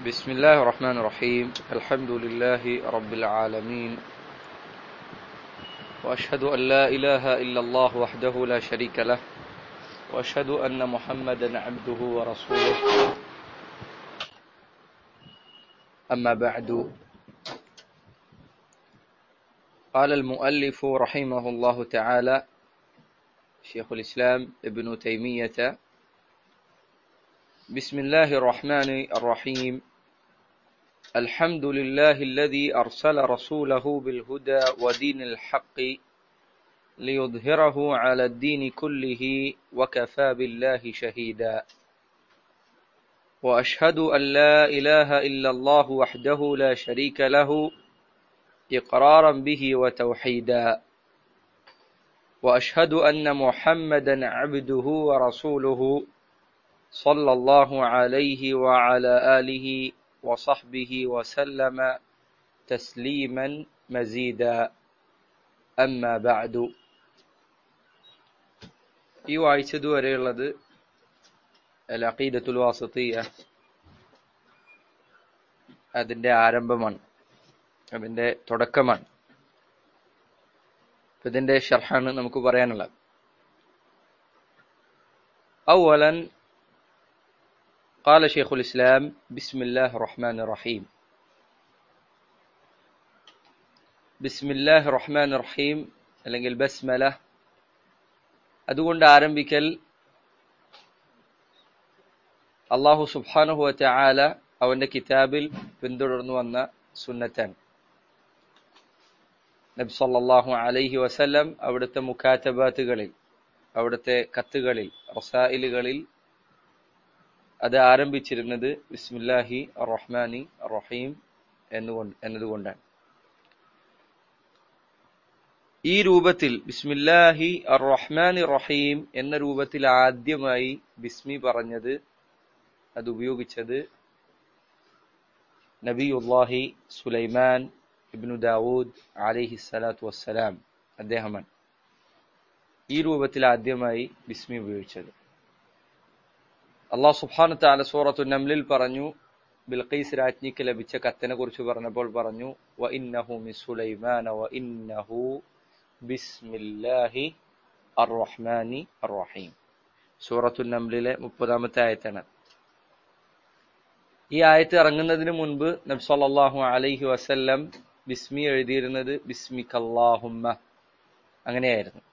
بسم الله الرحمن الرحيم الحمد لله رب العالمين وأشهد أن لا إله إلا الله وحده لا شريك له وأشهد أن محمدا عبده ورسوله أما بعد قال المؤلف رحمه الله تعالى شيخ الإسلام ابن تيمية بسم الله الرحمن الرحيم الحمد لله الذي أرسل رسوله بالهدى ودين الحق ليظهره على الدين كله وكفى بالله شهيدا وأشهد أن لا إله إلا الله وحده لا شريك له إقرارا به وتوحيدا وأشهد أن محمدا عبده ورسوله صلى الله عليه وعلى آله وصحبه وسلم تسليما مزيدا أما بعد ഈ വായിച്ചതുവരെയുള്ളത് അൽ അഖീദത്തുൽ വാസത്തിയ അതിന്റെ ആരംഭമാണ് അതിന്റെ തുടക്കമാണ് ഇതിന്റെ ഷർഹാണ് നമുക്ക് പറയാനുള്ളത് ഔവലൻ قال شيخ الإسلام بسم الله الرحمن الرحيم بسم الله الرحمن الرحيم അല്ലെങ്കിൽ ബസ്മല അതുകൊണ്ട് ആരംഭിക്കൽ അള്ളാഹു സുബ്ഹാനഹു വതആല അവന്റെ കിതാബിൽ പിന്തുടർന്നു വന്ന സുന്നത്താണ് നബി സല്ലല്ലാഹു അലൈഹി വസല്ലം അവിടുത്തെ മുക്കാത്തബാത്തുകളിൽ അവിടുത്തെ കത്തുകളിൽ റസായിലുകളിൽ അത് ആരംഭിച്ചിരുന്നത് ബിസ്മില്ലാഹി റഹ്മാനി റഹീം എന്നുകൊണ്ട് എന്നതുകൊണ്ടാണ് ഈ രൂപത്തിൽ ബിസ്മില്ലാഹി റഹ്മാനി റഹീം എന്ന രൂപത്തിൽ ആദ്യമായി ബിസ്മി പറഞ്ഞത് അത് ഉപയോഗിച്ചത് നബിയുല്ലാഹി സുലൈമാൻ ഇബ്നു ദാവൂദ് അലൈഹി സ്വലാത്തു വസ്സലാം അദ്ദേഹമാണ് ഈ രൂപത്തിൽ ആദ്യമായി ബിസ്മി ഉപയോഗിച്ചത് അള്ളാഹു സുബ്ഹാനു തആല സൂറത്തു നംലിൽ പറഞ്ഞു ബിൽഖീസ് രാജ്ഞിക്ക് ലഭിച്ച കത്തിനെ കുറിച്ച് പറഞ്ഞപ്പോൾ പറഞ്ഞു വ ഇന്നഹു മിൻ സുലൈമാന വ ഇന്നഹു ബിസ്മില്ലാഹി അർറഹ്മാനി അർറഹീം സൂറത്തു നംലിലെ മുപ്പതാമത്തെ ആയത്താണ് ഈ ആയത്ത് ഇറങ്ങുന്നതിന് മുൻപ് നബി സല്ലല്ലാഹു അലൈഹി വസല്ലം ബിസ്മി എഴുതിയിരുന്നത് ബിസ്മിക്കല്ലാഹുമ്മ അങ്ങനെയായിരുന്നു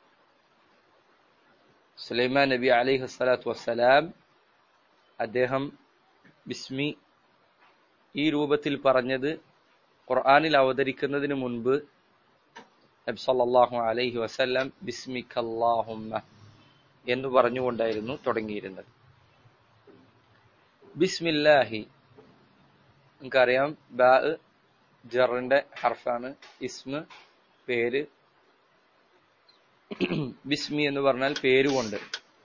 സുലൈമാൻ നബി അലൈഹി സ്വലാത്തു വസ്സലാം അദ്ദേഹം ബിസ്മി ഈ രൂപത്തിൽ പറഞ്ഞത് ഖുർആനിൽ അവതരിക്കുന്നതിന് മുൻപ് നബി സല്ലല്ലാഹു അലൈഹി വസല്ലം ബിസ്മിക്കല്ലാഹുമ്മ എന്ന് പറഞ്ഞുകൊണ്ടായിരുന്നു തുടങ്ങിയിരുന്നത് ബിസ്മില്ലാഹി നമുക്കറിയാം ബാ ജറിന്റെ ഹർഫാണ് ഇസ്മ പേര് ബിസ്മി എന്ന് പറഞ്ഞാൽ പേരുകൊണ്ട്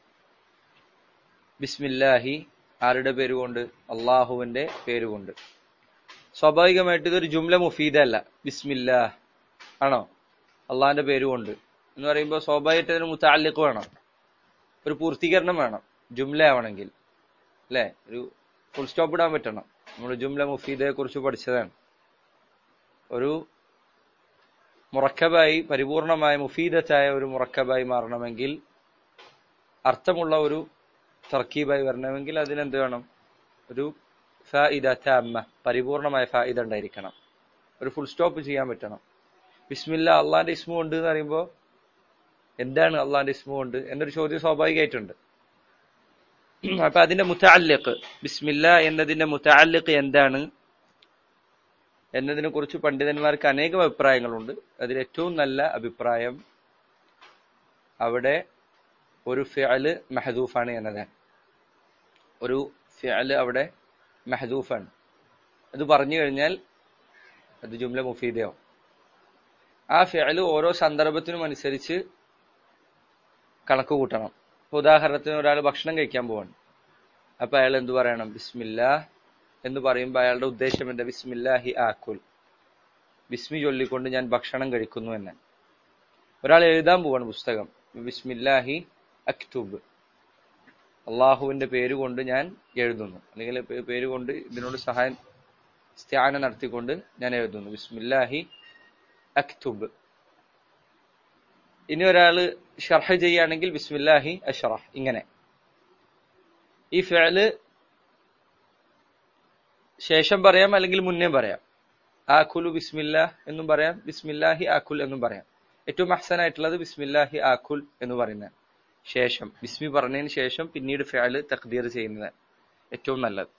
ബിസ്മില്ലാഹി ആരുടെ പേരുകൊണ്ട് അള്ളാഹുവിന്റെ പേരുകൊണ്ട് സ്വാഭാവികമായിട്ട് ഇതൊരു ജുംല മുഫീദ അല്ല ബിസ്മില്ലാ ആണോ അള്ളാഹിന്റെ പേരുകൊണ്ട് എന്ന് പറയുമ്പോൾ സ്വാഭാവികമായിട്ട് അതിന് മുത്താലിക്ക് വേണം ഒരു പൂർത്തീകരണം വേണം ജുംല ആവണമെങ്കിൽ അല്ലെ ഒരു ഫുൾ സ്റ്റോപ്പ് ഇടാൻ പറ്റണം നമ്മൾ ജുംല മുഫീദയെ കുറിച്ച് പഠിച്ചതാണ് ഒരു മുറക്കബായി പരിപൂർണമായ മുഫീദത്തായ ഒരു മുറക്കബായി മാറണമെങ്കിൽ അർത്ഥമുള്ള ഒരു തർക്കീബായി വരണമെങ്കിൽ അതിനെന്ത് വേണം ഒരു ഫായിദ താമ്മ പരിപൂർണമായ ഫായിദ ഉണ്ടായിരിക്കണം ഒരു ഫുൾ സ്റ്റോപ്പ് ചെയ്യാൻ പറ്റണം ബിസ്മില്ല അള്ളാന്റെ ഇസ്മു ഉണ്ട് എന്ന് പറയുമ്പോൾ എന്താണ് അള്ളാന്റെ ഇസ്മു ഉണ്ട് എന്നൊരു ചോദ്യം സ്വാഭാവികമായിട്ടുണ്ട് അപ്പൊ അതിന്റെ മുത്താലിക്ക് ബിസ്മില്ല എന്നതിന്റെ മുത്താലിക്ക് എന്താണ് എന്നതിനെ കുറിച്ച് പണ്ഡിതന്മാർക്ക് അനേകം അഭിപ്രായങ്ങളുണ്ട് അതിൽ ഏറ്റവും നല്ല അഭിപ്രായം അവിടെ ഒരു ഫിഅല് മെഹദൂഫാണ് എന്നതാണ് ഒരു ഫിഅല് അവിടെ മെഹദൂഫാണ് അത് പറഞ്ഞു കഴിഞ്ഞാൽ അത് ജുംല മുഫീദയോ ആ ഫിഅല് ഓരോ സന്ദർഭത്തിനും അനുസരിച്ച് കണക്ക് കൂട്ടണം ഇപ്പൊ ഉദാഹരണത്തിന് ഒരാൾ ഭക്ഷണം കഴിക്കാൻ പോവാണ് അപ്പൊ അയാൾ എന്തു പറയണം ബിസ്മില്ലാ എന്ന് പറയുമ്പോൾ അയാളുടെ ഉദ്ദേശം എന്താ ബിസ്മില്ലാഹി ആക്കുൽ ബിസ്മി ചൊല്ലിക്കൊണ്ട് ഞാൻ ഭക്ഷണം കഴിക്കുന്നു എന്ന് ഒരാൾ എഴുതാൻ പോവാണ് പുസ്തകം ബിസ്മില്ലാഹി അക്തുബ് അള്ളാഹുവിന്റെ പേര് കൊണ്ട് ഞാൻ എഴുതുന്നു അല്ലെങ്കിൽ പേ- പേര് കൊണ്ട് ഇതിനോട് സഹായം സ്ഥാനം നടത്തിക്കൊണ്ട് ഞാൻ എഴുതുന്നു ബിസ്മില്ലാഹി അക്തുബ് ഇനി ഒരാള് ഷർഹ ചെയ്യുകയാണെങ്കിൽ ബിസ്മില്ലാഹി അഷറഹ് ഇങ്ങനെ ഈ ഫിഅല് ശേഷം പറയാം അല്ലെങ്കിൽ മുന്നേ പറയാം ആഖുലു ബിസ്മില്ലാ എന്നും പറയാം ബിസ്മില്ലാഹി ആഖുൽ എന്നും പറയാം ഏറ്റവും അഹ്സനായിട്ടുള്ളത് ബിസ്മില്ലാഹി ആഖുൽ എന്ന് പറയുന്നത് ശേഷം ബിസ്മി പറഞ്ഞതിന് ശേഷം പിന്നീട് ഫിഅല് തഖ്ദീർ ചെയ്യുന്നത് ഏറ്റവും നല്ലത്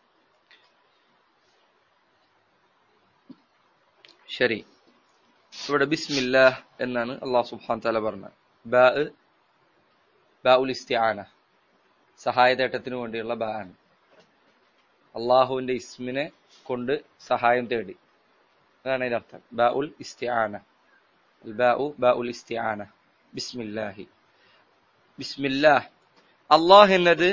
ശരി ഇവിടെ ബിസ്മില്ലാ എന്നാണ് അള്ളാഹു സുബ്ഹാൻ തആല പറഞ്ഞത് ബാ ബാ ഉൽ ഇസ്തിആന സഹായതേട്ടത്തിന് വേണ്ടിയുള്ള ബാ ആണ് അള്ളാഹുവിന്റെ ഇസ്മിനെ കൊണ്ട് സഹായം തേടി അതാണ് അതിന്റെ അർത്ഥം ബാ ഉൽ ഇസ്തിആന ബാഉ ബാ ഉൽ ഇസ്തിആന ബിസ്മില്ലാഹി ബിസ്മില്ലാഹ് അള്ളാഹ് എന്നത്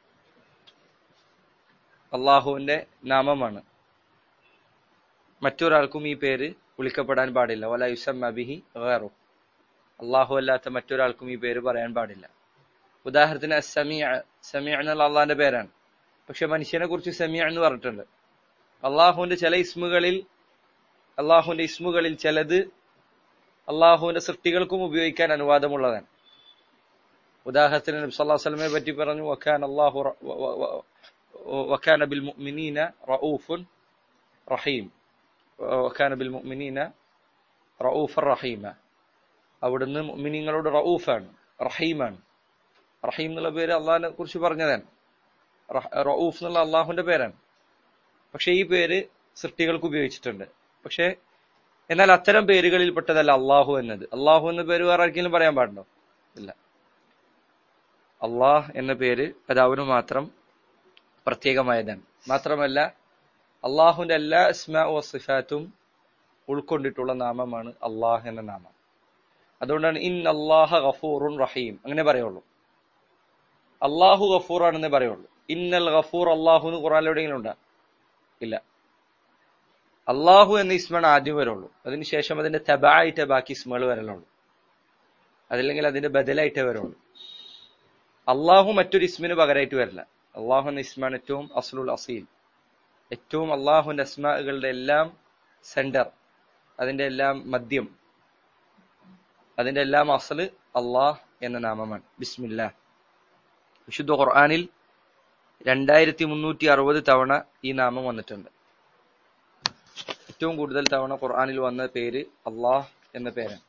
അള്ളാഹുവിന്റെ നാമമാണ് മറ്റൊരാൾക്കും ഈ പേര് വിളിക്കപ്പെടാൻ പാടില്ല വല യുസമ്മ ബിഹി ഗൈറു അള്ളാഹു അല്ലാത്ത മറ്റൊരാൾക്കും ഈ പേര് പറയാൻ പാടില്ല ഉദാഹരണത്തിന് സമീഅ സമീഅ എന്നുള്ള അള്ളാഹിന്റെ പേരാണ് പക്ഷെ മനുഷ്യനെ കുറിച്ച് സമീഅ എന്ന് പറഞ്ഞിട്ടുണ്ട് അള്ളാഹുവിന്റെ ചില ഇസ്മുകളിൽ അള്ളാഹുവിന്റെ ഇസ്മുകളിൽ ചിലത് അള്ളാഹുവിന്റെ സൃഷ്ടികൾക്കും ഉപയോഗിക്കാൻ അനുവാദമുള്ളതാണ് ഉദാഹരണത്തിന് നബി സല്ലല്ലാഹു അലൈഹി വസല്ലമയെ പറ്റി പറഞ്ഞു വക്കാന അല്ലാഹു റ- വ- വ- വ- വക്കാന ബിൽ മുഅ്മിനീന റഊഫുൻ റഹീം വക്കാന ബിൽ മുഅ്മിനീന റഊഫർ റഹീമ അവിടുന്ന് മുഅ്മിനീങ്ങളോട് റഊഫാണ് റഹീമാണ് റഹീം എന്നുള്ള പേര് അള്ളാഹിനെ കുറിച്ച് പറഞ്ഞതാണ് റഹ- റഊഫ് എന്നുള്ള അള്ളാഹുവിന്റെ പേരാണ് പക്ഷെ ഈ പേര് സൃഷ്ടികൾക്ക് ഉപയോഗിച്ചിട്ടുണ്ട് പക്ഷെ എന്നാൽ അത്തരം പേരുകളിൽ പെട്ടതല്ല അള്ളാഹു എന്നത് അള്ളാഹു എന്ന പേര് വേറെ ആർക്കെങ്കിലും പറയാൻ പാടുണ്ടോ ഇല്ല അള്ളാഹ് എന്ന പേര് അത് അവന് മാത്രം പ്രത്യേകമായതാണ് മാത്രമല്ല അള്ളാഹുവിന്റെ എല്ലാ ഇസ്മാ സിഫാത്തും ഉൾക്കൊണ്ടിട്ടുള്ള നാമമാണ് അള്ളാഹ് എന്ന നാമം അതുകൊണ്ടാണ് ഇൻ അള്ളാഹ ഗഫൂറുൻ റഹീം അങ്ങനെ പറയുള്ളൂ അള്ളാഹു ഗഫൂർ ആണെന്നേ പറയുള്ളൂ ഇന്നൽ ഗഫൂർ അള്ളാഹു എന്ന് ഖുറാനിൽ എവിടെയെങ്കിലും ഉണ്ടോ ഇല്ല അള്ളാഹു എന്ന ഇസ്മാണ് ആദ്യം വരുള്ളൂ അതിനുശേഷം അതിന്റെ തബായിട്ട് ബാക്കി ഇസ്മുകൾ വരലുള്ളൂ അതല്ലെങ്കിൽ അതിന്റെ ബദലായിട്ടേ വരുള്ളൂ അള്ളാഹു മറ്റൊരു ഇസ്മിന് പകരമായിട്ട് വരില്ല അള്ളാഹു എന്ന ഇസ്മാണ് ഏറ്റവും അസ്ലുൽ അസീൽ ഏറ്റവും അള്ളാഹുവിന്റെ അസ്മാകളുടെ എല്ലാം സെന്റർ അതിന്റെ എല്ലാം മദ്യം അതിന്റെ എല്ലാം അസല് അള്ളാഹ് എന്ന നാമമാണ് ബിസ്മില്ലാ വിശുദ്ധ ഖുർആാനിൽ രണ്ടായിരത്തി മുന്നൂറ്റി അറുപത് തവണ ഈ നാമം വന്നിട്ടുണ്ട് ഏറ്റവും കൂടുതൽ തവണ ഖുർആാനിൽ വന്ന പേര് അള്ളാഹ് എന്ന പേരാണ്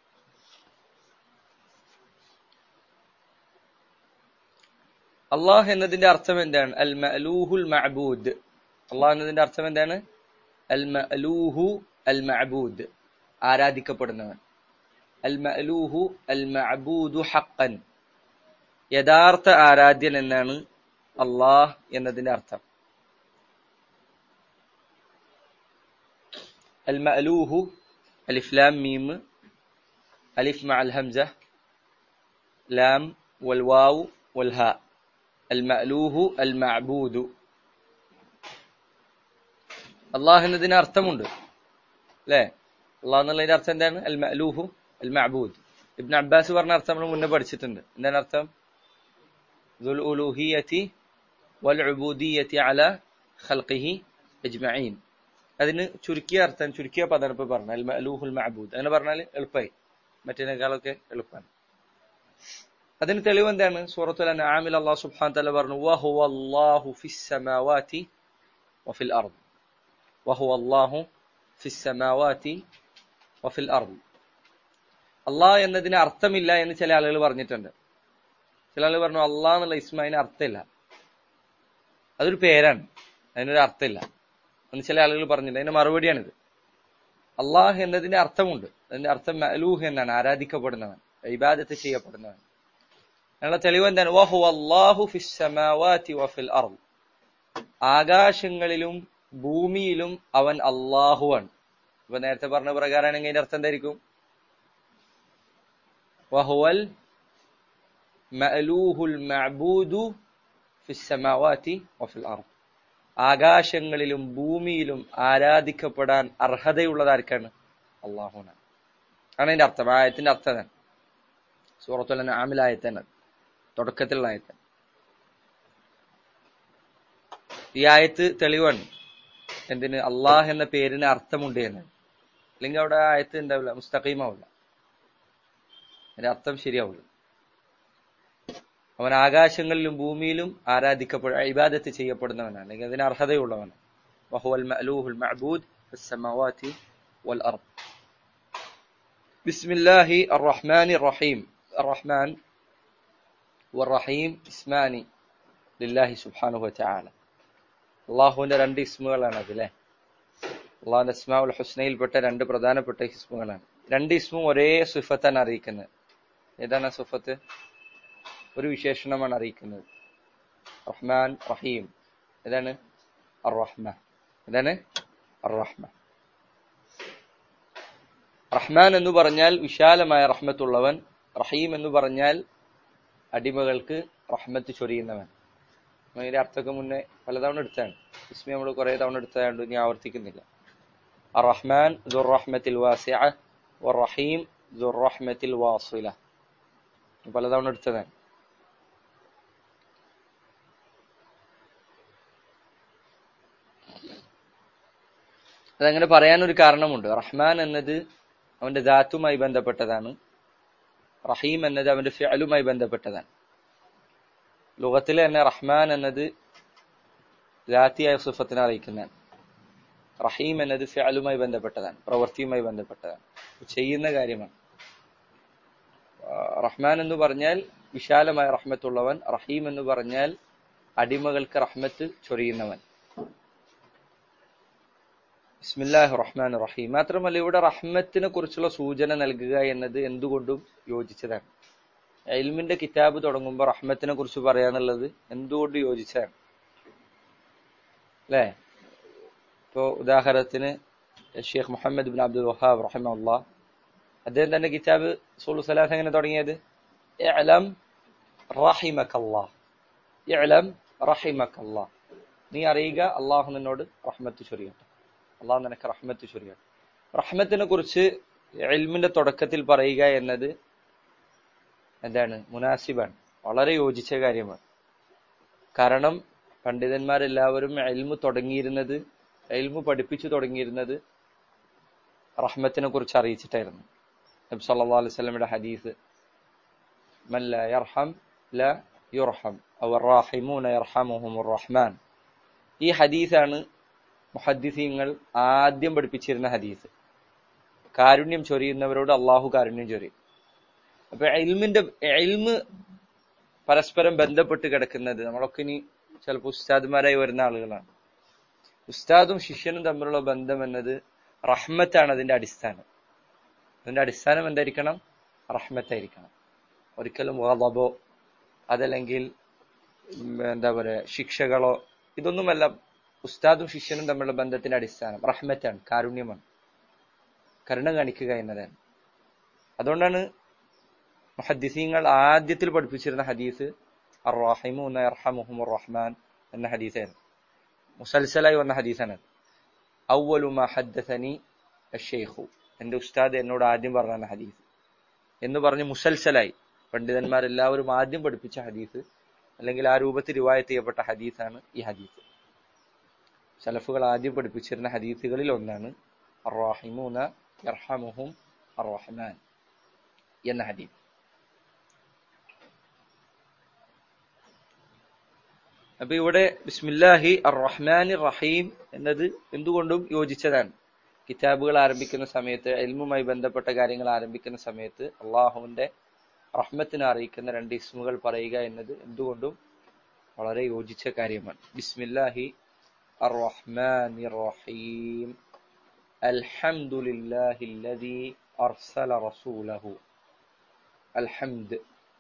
അള്ളാഹ് എന്നതിന്റെ അർത്ഥം എന്താണ് അൽ മഅലൂഹുൽ മഅബൂദ് അള്ളാഹ് എന്നതിന്റെ അർത്ഥം എന്താണ് അൽ മഅലൂഹു അൽ മഅബൂദ് ആരാധിക്കപ്പെടുന്നവൻ അൽ മഅലൂഹു അൽ മഅബൂദു ഹഖൻ യഥാർത്ഥ ആരാധ്യൻ എന്നാണ് അള്ളാഹ് എന്നതിന്റെ അർത്ഥം അൽ മഅലൂഹു അലിഫ് ലാം മീം അലിഫ് മഅൽ ഹംസ ലാം വൽ വാവ് വൽ ഹാ അൽ മഅലൂഹു അൽ മഅബൂദു അള്ളാഹ് എന്നതിന് അർത്ഥമുണ്ട് അല്ലേ അള്ളാഹ് എന്നുള്ളതിന്റെ അർത്ഥം എന്താണ് അൽ മഅലൂഹു അൽ മഅബൂദ് ഇബ്ൻ അബ്ബാസ് പറഞ്ഞ അർത്ഥം നമ്മൾ മുന്നേ പഠിച്ചിട്ടുണ്ട് എന്താണ് അർത്ഥം ദുൽ ഉലൂഹിയത്തി വൽ ഉബൂദിയത്തി അല ഖൽഖിഹി അജ്മഈൻ അതിന് ചുരുക്കിയ അർത്ഥം ചുരുക്കിയ പദം ഇപ്പൊ പറഞ്ഞു അൽ മഅലൂഹുൽ മഅബൂദ് അങ്ങനെ പറഞ്ഞാൽ എളുപ്പമായി മറ്റേനേക്കാളൊക്കെ എളുപ്പമാണ് അതിന് തെളിവ് എന്താണ് സൂറത്തുൽ അൻആമിൽ അല്ലാഹു സുബ്ഹാനഹു തആല പറഞ്ഞു വഹുവ അല്ലാഹു ഫിസ് സമാവാതി വഫിൽ അർദ് വഹുവ അല്ലാഹു ഫിസ് സമാവാതി വഫിൽ അർദ് അള്ളാഹ് എന്നതിന് അർത്ഥമില്ല എന്ന് ചില ആളുകൾ പറഞ്ഞിട്ടുണ്ട് ചില ആളുകൾ പറഞ്ഞു അള്ളാഹ് എന്നുള്ള ഇസ്മ അതിന് അർത്ഥമില്ല അതൊരു പേരാണ് അതിനൊരു അർത്ഥമില്ല എന്ന് ചില ആളുകൾ പറഞ്ഞിട്ടുണ്ട് അതിന്റെ മറുപടിയാണിത് അള്ളാഹ് എന്നതിന്റെ അർത്ഥമുണ്ട് അതിന്റെ അർത്ഥം മഅലൂഹ് എന്നാണ് ആരാധിക്കപ്പെടുന്നവൻ ഇബാദത്ത് ചെയ്യപ്പെടുന്നവൻ അതിനുള്ള തെളിവ് എന്താണ് വഹു അള്ളാഹു ഫിസ് സമാവാതി വഫിൽ അർദ് ആകാശങ്ങളിലും ഭൂമിയിലും അവൻ അള്ളാഹുവാണ് ഇപ്പൊ നേരത്തെ പറഞ്ഞ പ്രകാരമാണെങ്കിൽ അതിന്റെ അർത്ഥം എന്തായിരിക്കും വഹുവൽ മഅലൂഹുൽ മഅബൂദു ഫിസ് സമാവാതി വഫിൽ അർദ് ആകാശങ്ങളിലും ഭൂമിയിലും ആരാധിക്കപ്പെടാൻ അർഹതയുള്ളത് ആർക്കാണ് അള്ളാഹുനാണ് ആണ് അതിന്റെ അർത്ഥം ആയത്തിന്റെ അർത്ഥം തന്നെ സൂറത്തുൽ ആമിലായത്തന്നെ തുടക്കത്തിലുള്ള ആയത്തൻ ഈ ആയത്ത് തെളിവാണ് എന്തിന് അള്ളാഹ് എന്ന പേരിന് അർത്ഥമുണ്ട് എന്ന് അല്ലെങ്കിൽ അവിടെ ആ ആയത്ത് ഉണ്ടാവില്ല മുസ്തഖീമാവില്ല അതിന്റെ അർത്ഥം ശരിയാവില്ല അവൻ ആകാശങ്ങളിലും ഭൂമിയിലും ആരാധിക്കപ്പെടു ഇബാദത്ത് ചെയ്യപ്പെടുന്നവനാണ് അല്ലെങ്കിൽ അതിന് അർഹതയുള്ളവനാണ് വഹുവൽ മഅലൂഹുൽ മഅബൂദ് ഫസ്സമാവാതി വൽ അർദ് ബിസ്മില്ലാഹി അർറഹ്മാനി റഹീം അർറഹ്മാൻ വറഹീം ഇസ്മാനി ലില്ലാഹി സുബ്ഹാനഹു വതആല അള്ളാഹുവിന്റെ രണ്ട് ഇസ്മുകളാണ് അതിലെ അള്ളാഹുന്റെ ഇസ്മാഉൽ ഹുസ്നയിൽപ്പെട്ട രണ്ട് പ്രധാനപ്പെട്ട ഇസ്മുകളാണ് രണ്ട് ഇസ്മും ഒരേ സുഫത്താണ് അറിയിക്കുന്നത് ഏതാണ് ആ സുഫത്ത് ഒരു വിശേഷണമാണ് അറിയിക്കുന്നത് റഹ്മാൻ റഹീം ഏതാണ് അർ റഹ്മാൻ ഏതാണ് അർ റഹ്മാൻ റഹ്മാൻ എന്ന് പറഞ്ഞാൽ വിശാലമായ റഹ്മത്തുള്ളവൻ റഹീം എന്ന് പറഞ്ഞാൽ അടിമകൾക്ക് റഹ്മത്ത് ചൊരിയുന്നവൻ അതിന്റെ അർത്ഥമൊക്കെ മുന്നേ പലതവണ എടുത്താണ് ഇസ്മി നമ്മൾ കുറെ തവണ എടുത്തതുകൊണ്ട് ഇനി ആവർത്തിക്കുന്നില്ല അർ റഹ്മാൻ ദുർറഹ്മത്തിൽ വാസിഅ വറഹീം ദുർറഹ്മത്തിൽ വാസില പലതവണ എടുത്തതാണ് അതങ്ങനെ പറയാനൊരു കാരണമുണ്ട് റഹ്മാൻ എന്നത് അവന്റെ ദാത്തുമായി ബന്ധപ്പെട്ടതാണ് റഹീം എന്നത് അവന്റെ ഫിഅലുമായി ബന്ധപ്പെട്ടതാണ് ലോകത്തിൽ തന്നെ റഹ്മാൻ എന്നത് ദാത്തിയായ സുഫത്തിനെ അറിയിക്കുന്നതാണ് റഹീം എന്നത് ഫിഅലുമായി ബന്ധപ്പെട്ടതാണ് പ്രവൃത്തിയുമായി ബന്ധപ്പെട്ടതാണ് ചെയ്യുന്ന കാര്യമാണ് റഹ്മാൻ എന്ന് പറഞ്ഞാൽ വിശാലമായ റഹ്മത്തുള്ളവൻ റഹീം എന്ന് പറഞ്ഞാൽ അടിമകൾക്ക് റഹ്മത്ത് ചൊരിയുന്നവൻ ബിസ്മില്ലാഹി റഹ്മാൻ റഹീം മാത്രമല്ല ഇവിടെ റഹ്മത്തിനെ കുറിച്ചുള്ള സൂചന നൽകുക എന്നത് എന്തുകൊണ്ടും യോജിച്ചതാണ് എൽമിന്റെ കിതാബ് തുടങ്ങുമ്പോൾ റഹ്മത്തിനെ കുറിച്ച് പറയാന്നുള്ളത് എന്തുകൊണ്ട് യോജിച്ചതാണ് അല്ലേ ഇപ്പോ ഉദാഹരണത്തിന് Sheikh Muhammad bin Abdul Wahhab റഹിമല്ല അദ്ദേഹം തന്നെ കിതാബ് സോളു സലാസ് എങ്ങനെ തുടങ്ങിയത് ഇഅലം റഹിമക്കല്ലാ ഇഅലം റഹിമക്കല്ലാ നീ അറിയുക അള്ളാഹു നിന്നോട് റഹ്മത്ത് ചൊരിയട്ടെ അള്ളാഹു നിനക്ക് റഹ്മത്ത് ചൊരിയട്ടെ റഹ്മത്തിനെ കുറിച്ച് എൽമിന്റെ തുടക്കത്തിൽ പറയുക എന്നത് എന്താണ് മുനാസിബാണ് വളരെ യോജിച്ച കാര്യമാണ് കാരണം പണ്ഡിതന്മാരെല്ലാവരും എൽമു തുടങ്ങിയിരുന്നത് എൽമു പഠിപ്പിച്ചു തുടങ്ങിയിരുന്നത് റഹ്മത്തിനെ കുറിച്ച് അറിയിച്ചിട്ടായിരുന്നു നബി സല്ലല്ലാഹു അലൈഹി വസല്ലമയുടെ ഹദീസ് മൻ ലാ യർഹം ലാ യുർഹം അവ റാഹിമൂന യർഹമുഹുമുർ റഹ്മാൻ ഈ ഹദീസാണ് മുഹദ്ദിസീങ്ങൾ ആദ്യം പഠിപ്പിച്ചിരുന്ന ഹദീസ് കാരുണ്യം ചൊരിയുന്നവരോട് അള്ളാഹു കാരുണ്യം ചൊരിയും അപ്പൊ എൽമിന്റെ എൽമ് പരസ്പരം ബന്ധപ്പെട്ട് കിടക്കുന്നത് നമ്മളൊക്കെ ഇനി ചിലപ്പോൾ ഉസ്താദ്മാരായി വരുന്ന ആളുകളാണ് ഉസ്താദും ശിഷ്യനും തമ്മിലുള്ള ബന്ധം എന്നത് റഹ്മത്താണ് അതിന്റെ അടിസ്ഥാനം അതിന്റെ അടിസ്ഥാനം എന്തായിരിക്കണം റഹ്മത്തായിരിക്കണം ഒരിക്കലും വദബോ അതല്ലെങ്കിൽ എന്താ പറയുക ശിക്ഷകളോ ഇതൊന്നുമല്ല ഉസ്താദും ശിഷ്യനും തമ്മിലുള്ള ബന്ധത്തിന്റെ അടിസ്ഥാനം റഹ്മത്താണ് കാരുണ്യമാണ് കരുണ കാണിക്കുക എന്നതാണ് അതുകൊണ്ടാണ് മുഹദ്ദിസീങ്ങൾ ആദ്യത്തിൽ പഠിപ്പിച്ചിരുന്ന ഹദീസ് അർറാഹിമു അർഹമുഹുമുർ റഹ്മാൻ എന്ന ഹദീസായിരുന്നു മുസൽസലായി വന്ന ഹദീസാണ് ഔവലു മാ ഹദ്ദസനി അഷേഖു എന്റെ ഉസ്താദ് എന്നോട് ആദ്യം പറഞ്ഞ ഹദീസ് എന്ന് പറഞ്ഞ് മുസൽസലായി പണ്ഡിതന്മാരെല്ലാവരും ആദ്യം പഠിപ്പിച്ച ഹദീസ് അല്ലെങ്കിൽ ആ രൂപത്തിൽ റിവായത്ത് ചെയ്യപ്പെട്ട ഹദീസാണ് ഈ ഹദീസ് സലഫുകൾ ആദ്യം പഠിപ്പിച്ചിരുന്ന ഹദീസുകളിൽ ഒന്നാണ് അർറാഹിമൂന യർഹമുഹും അർറഹ്മാൻ എന്ന ഹദീസ് അപ്പൊ ഇവിടെ ബിസ്മില്ലാഹി അർ റഹ്മാൻ റഹീം എന്നത് എന്തുകൊണ്ടും യോജിച്ചതാണ് കിതാബുകൾ ആരംഭിക്കുന്ന സമയത്ത് എൽമുമായി ബന്ധപ്പെട്ട കാര്യങ്ങൾ ആരംഭിക്കുന്ന സമയത്ത് അള്ളാഹുവിന്റെ റഹ്മത്തിനെ അറിയിക്കുന്ന രണ്ട് ഇസ്മുകൾ പറയുക എന്നത് എന്തുകൊണ്ടും വളരെ യോജിച്ച കാര്യമാണ് ബിസ്മില്ലാഹി അർ റഹ്മാൻ റഹീം الحمد لله الذي أرسل رسوله الحمد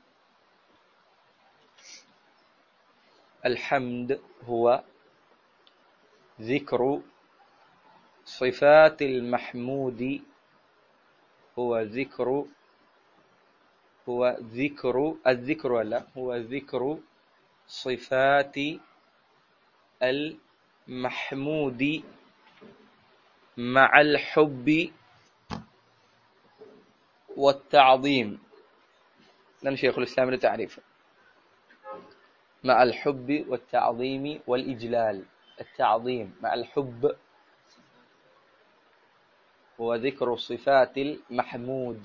الحمد هو ذكر صفات المحمود هو ذكر هو ذكر الذكر ولا هو ذكر صفات المحمود مع الحب والتعظيم لأن شيخ الإسلام له تعريف مع الحب والتعظيم والإجلال التعظيم مع الحب وذكر صفات المحمود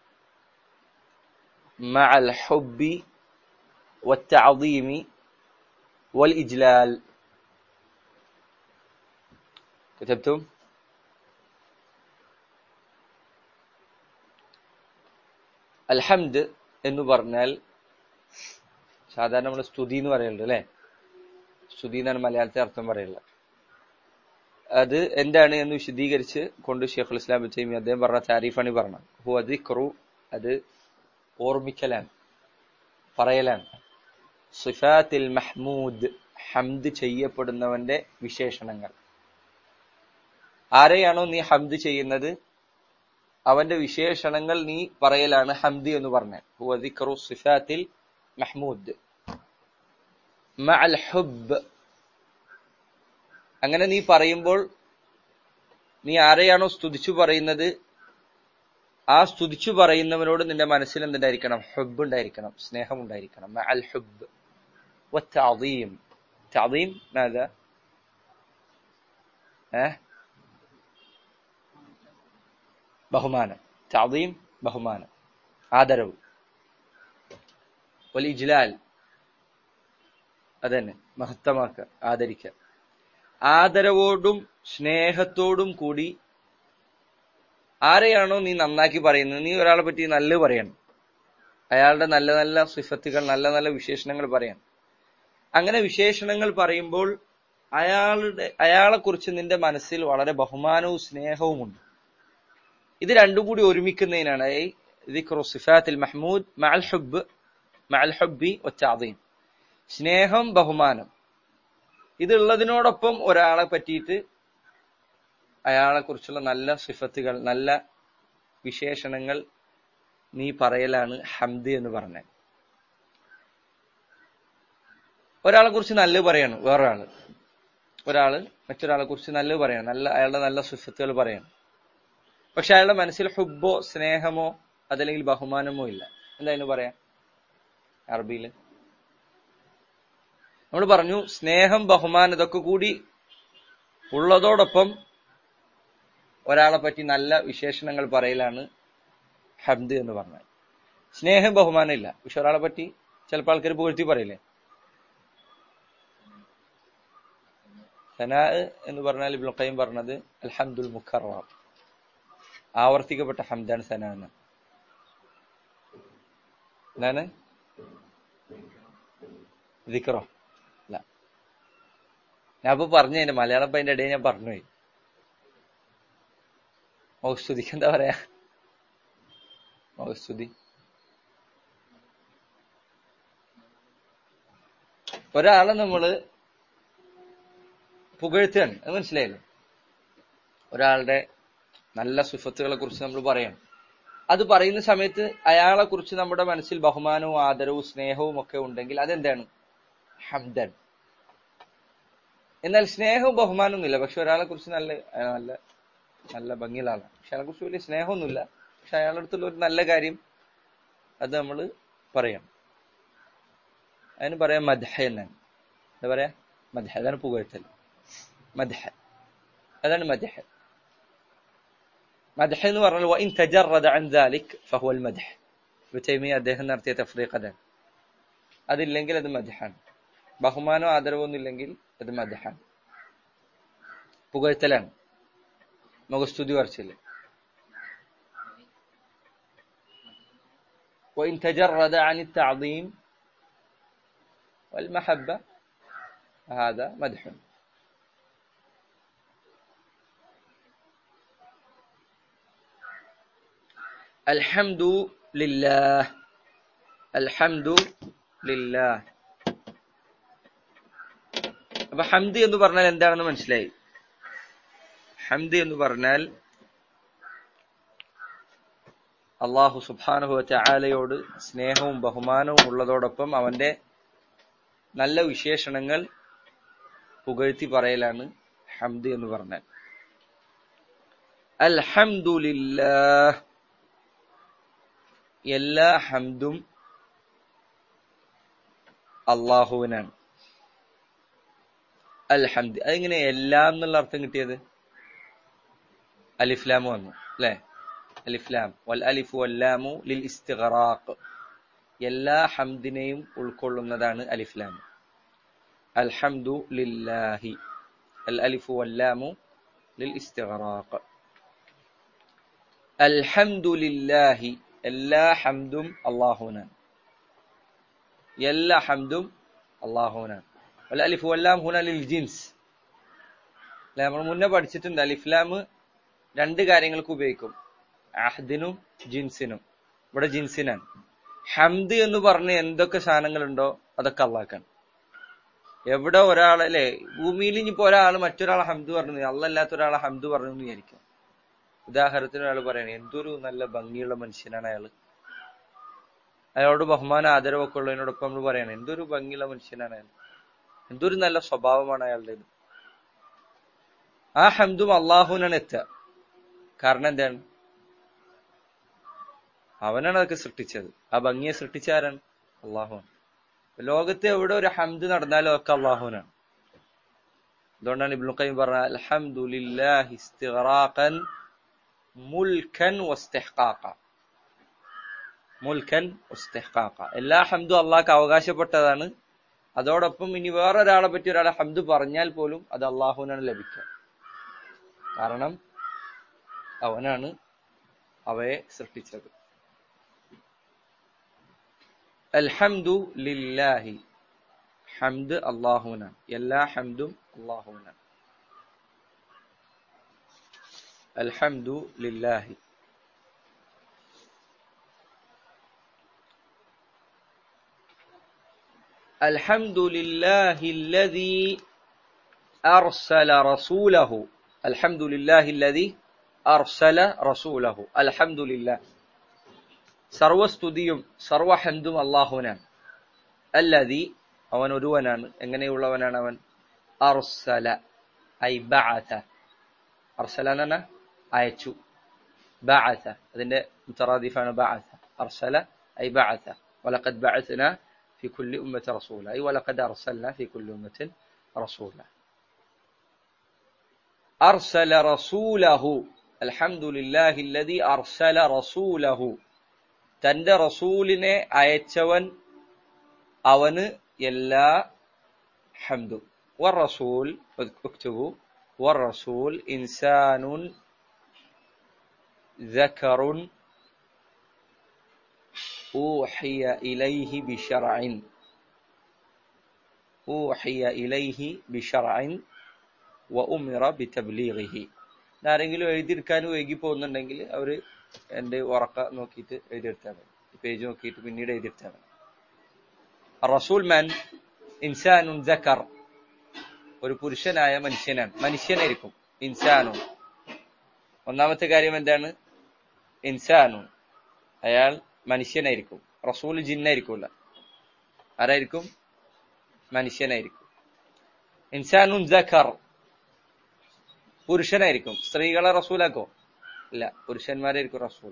مع الحب والتعظيم والإجلال كتبتم؟ അൽഹംദ് എന്ന് പറഞ്ഞാൽ സാധാരണ നമ്മൾ സ്തുതി എന്ന് പറയുന്നുണ്ട് അല്ലെ സ്തുതി എന്നാണ് മലയാളത്തിൽ അർത്ഥം പറയുന്നത് അത് എന്താണ് എന്ന് വിശദീകരിച്ച് കൊണ്ട് ഷെയ്ഖുൽ ഇസ്ലാം ബിൻ അദ്ദേഹം പറഞ്ഞ താരീഫാണ് ഈ പറഞ്ഞത് ഹു അദിഖ്റു അത് ഓർമ്മിക്കലാണ് പറയലാണ് സിഫാത്തിൽ മഹ്മൂദ് ഹംദ് ചെയ്യപ്പെടുന്നവന്റെ വിശേഷണങ്ങൾ ആരെയാണോ നീ ഹംദ് ചെയ്യുന്നത് അവന്റെ വിശേഷണങ്ങൾ നീ പറയലാണ് ഹംദി എന്ന് പറഞ്ഞത് ഹു അദിഖ്റു സിഫാത്തിൽ മഹ്മൂദ് മഅൽ ഹുബ് അങ്ങനെ നീ പറയുമ്പോൾ നീ ആരെയാണോ സ്തുതിച്ചു പറയുന്നത് ആ സ്തുതിച്ചു പറയുന്നവനോട് നിന്റെ മനസ്സിൽ എന്തുണ്ടായിരിക്കണം ഹുബ് ഉണ്ടായിരിക്കണം സ്നേഹം ഉണ്ടായിരിക്കണം അൽ ഹുബ് والتعظيم تعظيم ماذا؟ ها؟ ബഹുമാനം تعظيم ബഹുമാനം ആദരവ് വലിജ്ലാൽ അതന്നെ മഹത്തമാക്കുക ആദരിക്കുക ആദരവോടും സ്നേഹത്തോടും കൂടി ആരെയാണോ നീ നന്നാക്കി പറയുന്നത് നീ ഒരാളെ പറ്റി നല്ല പറയണം അയാളുടെ നല്ല നല്ല സിഫത്തുകൾ നല്ല നല്ല വിശേഷണങ്ങൾ പറയണം അങ്ങനെ വിശേഷണങ്ങൾ പറയുമ്പോൾ അയാളുടെ അയാളെ കുറിച്ച് നിന്റെ മനസ്സിൽ വളരെ ബഹുമാനവും സ്നേഹവുമുണ്ട് ഇത് രണ്ടും കൂടി ഒരുമിക്കുന്നതിനാണ് സിഫാത്തിൽ മഹ്മൂദ് മഅൽ ഹുബ് മഅൽ ഹുബി ഒച്ചാദീം സ്നേഹം ബഹുമാനം ഇതുള്ളതിനോടൊപ്പം ഒരാളെ പറ്റിയിട്ട് അയാളെ കുറിച്ചുള്ള നല്ല സിഫത്തുകൾ നല്ല വിശേഷണങ്ങൾ നീ പറയലാണ് ഹംദ് എന്ന് പറഞ്ഞത് ഒരാളെ കുറിച്ച് നല്ല പറയണം വേറൊരാള് ഒരാള് മറ്റൊരാളെ കുറിച്ച് നല്ല പറയണം നല്ല അയാളുടെ നല്ല സിഫത്തുകൾ പറയണം പക്ഷെ അയാളുടെ മനസ്സിൽ ഹുബോ സ്നേഹമോ അതല്ലെങ്കിൽ ബഹുമാനമോ ഇല്ല എന്തായാലും പറയാം അറബിയില് നമ്മൾ പറഞ്ഞു സ്നേഹം ബഹുമാനം ഇതൊക്കെ കൂടി ഉള്ളതോടൊപ്പം ഒരാളെ പറ്റി നല്ല വിശേഷണങ്ങൾ പറയലാണ് ഹംദ് എന്ന് പറഞ്ഞത് സ്നേഹം ബഹുമാനം ഇല്ല പക്ഷെ ഒരാളെ പറ്റി ചിലപ്പോൾ ആൾക്കാർ പുകഴ്ത്തി പറയില്ലേ സനാ എന്ന് പറഞ്ഞാൽ ഇബ്നു ഖയ്യിം പറഞ്ഞത് അൽഹംദുൽ മുഖറം ആവർത്തിക്കപ്പെട്ട ഹംദാൻ സന എന്ന് എന്താണ് ദിക്റോ അല്ല ഞാൻ ഇപ്പൊ പറഞ്ഞു അതിന്റെ മലയാളം ഇപ്പൊ അതിന്റെ ഇടയിൽ ഞാൻ പറഞ്ഞുപോയി മൗസ്തുതിക്ക് എന്താ പറയാ മൗസ്തുതി ഒരാളെ നമ്മള് പുകഴ്ത്തുകയാണ് അത് മനസ്സിലായില്ലേ ഒരാളുടെ നല്ല സുഫത്തുകളെ കുറിച്ച് നമ്മൾ പറയണം അത് പറയുന്ന സമയത്ത് അയാളെ കുറിച്ച് നമ്മുടെ മനസ്സിൽ ബഹുമാനവും ആദരവും സ്നേഹവും ഒക്കെ ഉണ്ടെങ്കിൽ അതെന്താണ് ഹംദൻ എന്നാൽ സ്നേഹവും ബഹുമാനമൊന്നുമില്ല പക്ഷെ ഒരാളെ കുറിച്ച് നല്ല നല്ല നല്ല ഭംഗിയുള്ള ആളാണ് പക്ഷെ അയാളെ കുറിച്ച് വലിയ സ്നേഹമൊന്നുമില്ല പക്ഷെ അയാളുടെ അടുത്തുള്ള ഒരു നല്ല കാര്യം അത് നമ്മൾ പറയണം അതിന് പറയാം മദ്ഹ എന്നാണ് എന്താ പറയാ മദ്ഹ അതാണ് പുകഴ്ത്തൽ മദ്ഹ അതാണ് മദ്ഹ മദ്ഹ എന്ന് പറഞ്ഞാൽ വഇൻ തജറദ അൻ ذلك فهو المدح തൈമിയ അദ്ദേഹം നടത്തിയ തഫ്രീഖ് അതാണ് അതില്ലെങ്കിൽ അത് മദ്ഹാണ് ബഹുമാനോ ആദരവൊന്നും ഇല്ലെങ്കിൽ അത് മദ്ഹാണ് പുകഴ്ത്തലാണ് മുഖസ്തുതി പറച്ചില്ലേ وإن تجرد عن التعظيم والمحبة هذا مدح الحمد لله الحمد لله അപ്പൊ ഹംദ് എന്ന് പറഞ്ഞാൽ എന്താണെന്ന് മനസ്സിലായി ഹംദ് എന്ന് പറഞ്ഞാൽ അള്ളാഹു സുബാനുഹു ചായാലയോട് സ്നേഹവും ബഹുമാനവും ഉള്ളതോടൊപ്പം അവന്റെ നല്ല വിശേഷണങ്ങൾ പുകഴ്ത്തി പറയലാണ് ഹംദ് എന്ന് പറഞ്ഞാൽ അൽഹംദുലില്ലാഹ് എല്ലാ ഹംദും അള്ളാഹുവിനാണ് അൽഹംദ് അതെങ്ങനെ എല്ലാം എന്നുള്ള അർത്ഥം കിട്ടിയത് അലിഫ്ലാം വന്നു അല്ലെ അലിഫ്ലാം വൽ അലിഫു വല്ലാമു ലിൽ ഇസ്തിഗ്റാഖ് എല്ലാ ഹംദിനെയും ഉൾക്കൊള്ളുന്നതാണ് അലിഫ്ലാം അൽഹംദു ലില്ലാഹി അൽ അലിഫു വല്ലാമു ലിൽ ഇസ്തിഗ്റാഖ് അൽഹംദു ലില്ലാഹി എല്ലാ ഹംദും അള്ളാഹുനാണ് എല്ലാ ഹംദും അള്ളാഹുനാണ് വൽ അലിഫു വല്ലാം ഹുന ലിൽ ജിൻസ് അല്ലെ നമ്മൾ മുന്നേ പഠിച്ചിട്ടുണ്ട് അലിഫ്ലാം രണ്ട് കാര്യങ്ങൾക്ക് ഉപയോഗിക്കും അഹദിനും ജിൻസിനും ഇവിടെ ജിൻസിനാണ് ഹംദ് എന്ന് പറഞ്ഞ് എന്തൊക്കെ സാധനങ്ങളുണ്ടോ അതൊക്കെ അള്ളാക്കാണ് എവിടെ ഒരാളല്ലേ ഭൂമിയിൽ ഇനിയിപ്പോ ഒരാൾ മറ്റൊരാളെ ഹംദ് പറഞ്ഞു അല്ലല്ലാത്ത ഒരാളെ ഹംദ് പറഞ്ഞു എന്ന് വിചാരിക്കും ഉദാഹരണത്തിന് ഒരാൾ പറയണേ എന്തൊരു നല്ല ഭംഗിയുള്ള മനുഷ്യനാണ് അയാള് അയാളോട് ബഹുമാന ആദരവൊക്കെ ഉള്ളതിനോടൊപ്പം നമ്മൾ പറയണേ എന്തൊരു ഭംഗിയുള്ള മനുഷ്യനാണ് അയാൾ എന്തൊരു നല്ല സ്വഭാവമാണ് അയാളുടേത് ആ ഹംദും അള്ളാഹുവിനാണ് എത്തുക കാരണം എന്താണ് അവനാണ് അതൊക്കെ സൃഷ്ടിച്ചത് ആ ഭംഗിയെ സൃഷ്ടിച്ച ആരാണ് അള്ളാഹുവാണ് ലോകത്ത് എവിടെ ഒരു ഹംദ് നടന്നാലും ഒക്കെ അള്ളാഹുവിനാണ് അതുകൊണ്ടാണ് ഇബ്നു ഖയ്യിം പറഞ്ഞത് അൽഹംദുലില്ലാഹി ഇസ്തിഗ്റാഖൻ മുൽക്കൻ വസ്തിഹ്ഖാഖ മുൽക്കൻ വസ്തിഹ്ഖാഖ എല്ലാ ഹംദും അള്ളാഹ്ക്ക് അവകാശപ്പെട്ടതാണ് അതോടൊപ്പം ഇനി വേറൊരാളെ പറ്റി ഒരാളെ ഹംദ് പറഞ്ഞാൽ പോലും അത് അള്ളാഹുവിനാണ് ലഭിക്കുക കാരണം അവനാണ് അവയെ സൃഷ്ടിച്ചത് അൽഹംദു ലില്ലാഹി ഹംദ് അള്ളാഹുവിനാണ് എല്ലാ ഹംദും അള്ളാഹുവിനാണ് അൽഹംദു ലില്ലാഹി الحمد لله الذي أرسل رسوله الحمد لله الذي أرسل رسوله الحمد لله സർവസ്തുതിയും സർവഹന്തും അള്ളാഹുവിനാണ് അല്ലതി അവൻ ഒരുവനാണ് എങ്ങനെയുള്ളവനാണ് അവൻ അർസല ഐ ബഅത അർസല എന്ന് പറഞ്ഞാൽ അയച്ചു ബഅത അതിന്റെ മുത്തറാദിഫാണ് ബഅത അർസല ഐ ബഅത ولقد بعثنا في كل أمة رسولا أي ولقد أرسلنا في كل أمة رسولا أرسل رسوله الحمد لله الذي أرسل رسوله തന്റെ റസൂലിനെ അയച്ചവൻ അവന് എല്ലാ ഹംദും والرسول اكتبوا والرسول إنسان ذكر أوحي إليه بشرع أوحي إليه بشرع وأمر بتبليغه ആരെങ്കിലും എഴുതിയെടുക്കാൻ വൈകി പോകുന്നുണ്ടെങ്കിൽ അവർ എൻ്റെ ഉറക്ക നോക്കിയിട്ട് എഴുതിയെടുത്താൽ മതി പേജ് നോക്കിയിട്ട് പിന്നീട് എഴുതിയെടുത്താൽ മതി റസൂൽ മാൻ ഇൻസാനുൻ ജക്കർ ഒരു പുരുഷനായ മനുഷ്യനാണ് മനുഷ്യനായിരിക്കും ഇൻസാനു ഒന്നാമത്തെ കാര്യം എന്താണ് ഇൻസാനു അയാൾ മനുഷ്യനായിരിക്കും റസൂൽ ജിന്നായിരിക്കൂല ആരായിരിക്കും മനുഷ്യനായിരിക്കും ഇൻസാനുൻ ജക്കർ പുരുഷനായിരിക്കും സ്ത്രീകളെ റസൂലാക്കോ ഇല്ല പുരുഷന്മാരായിരിക്കും റസൂൽ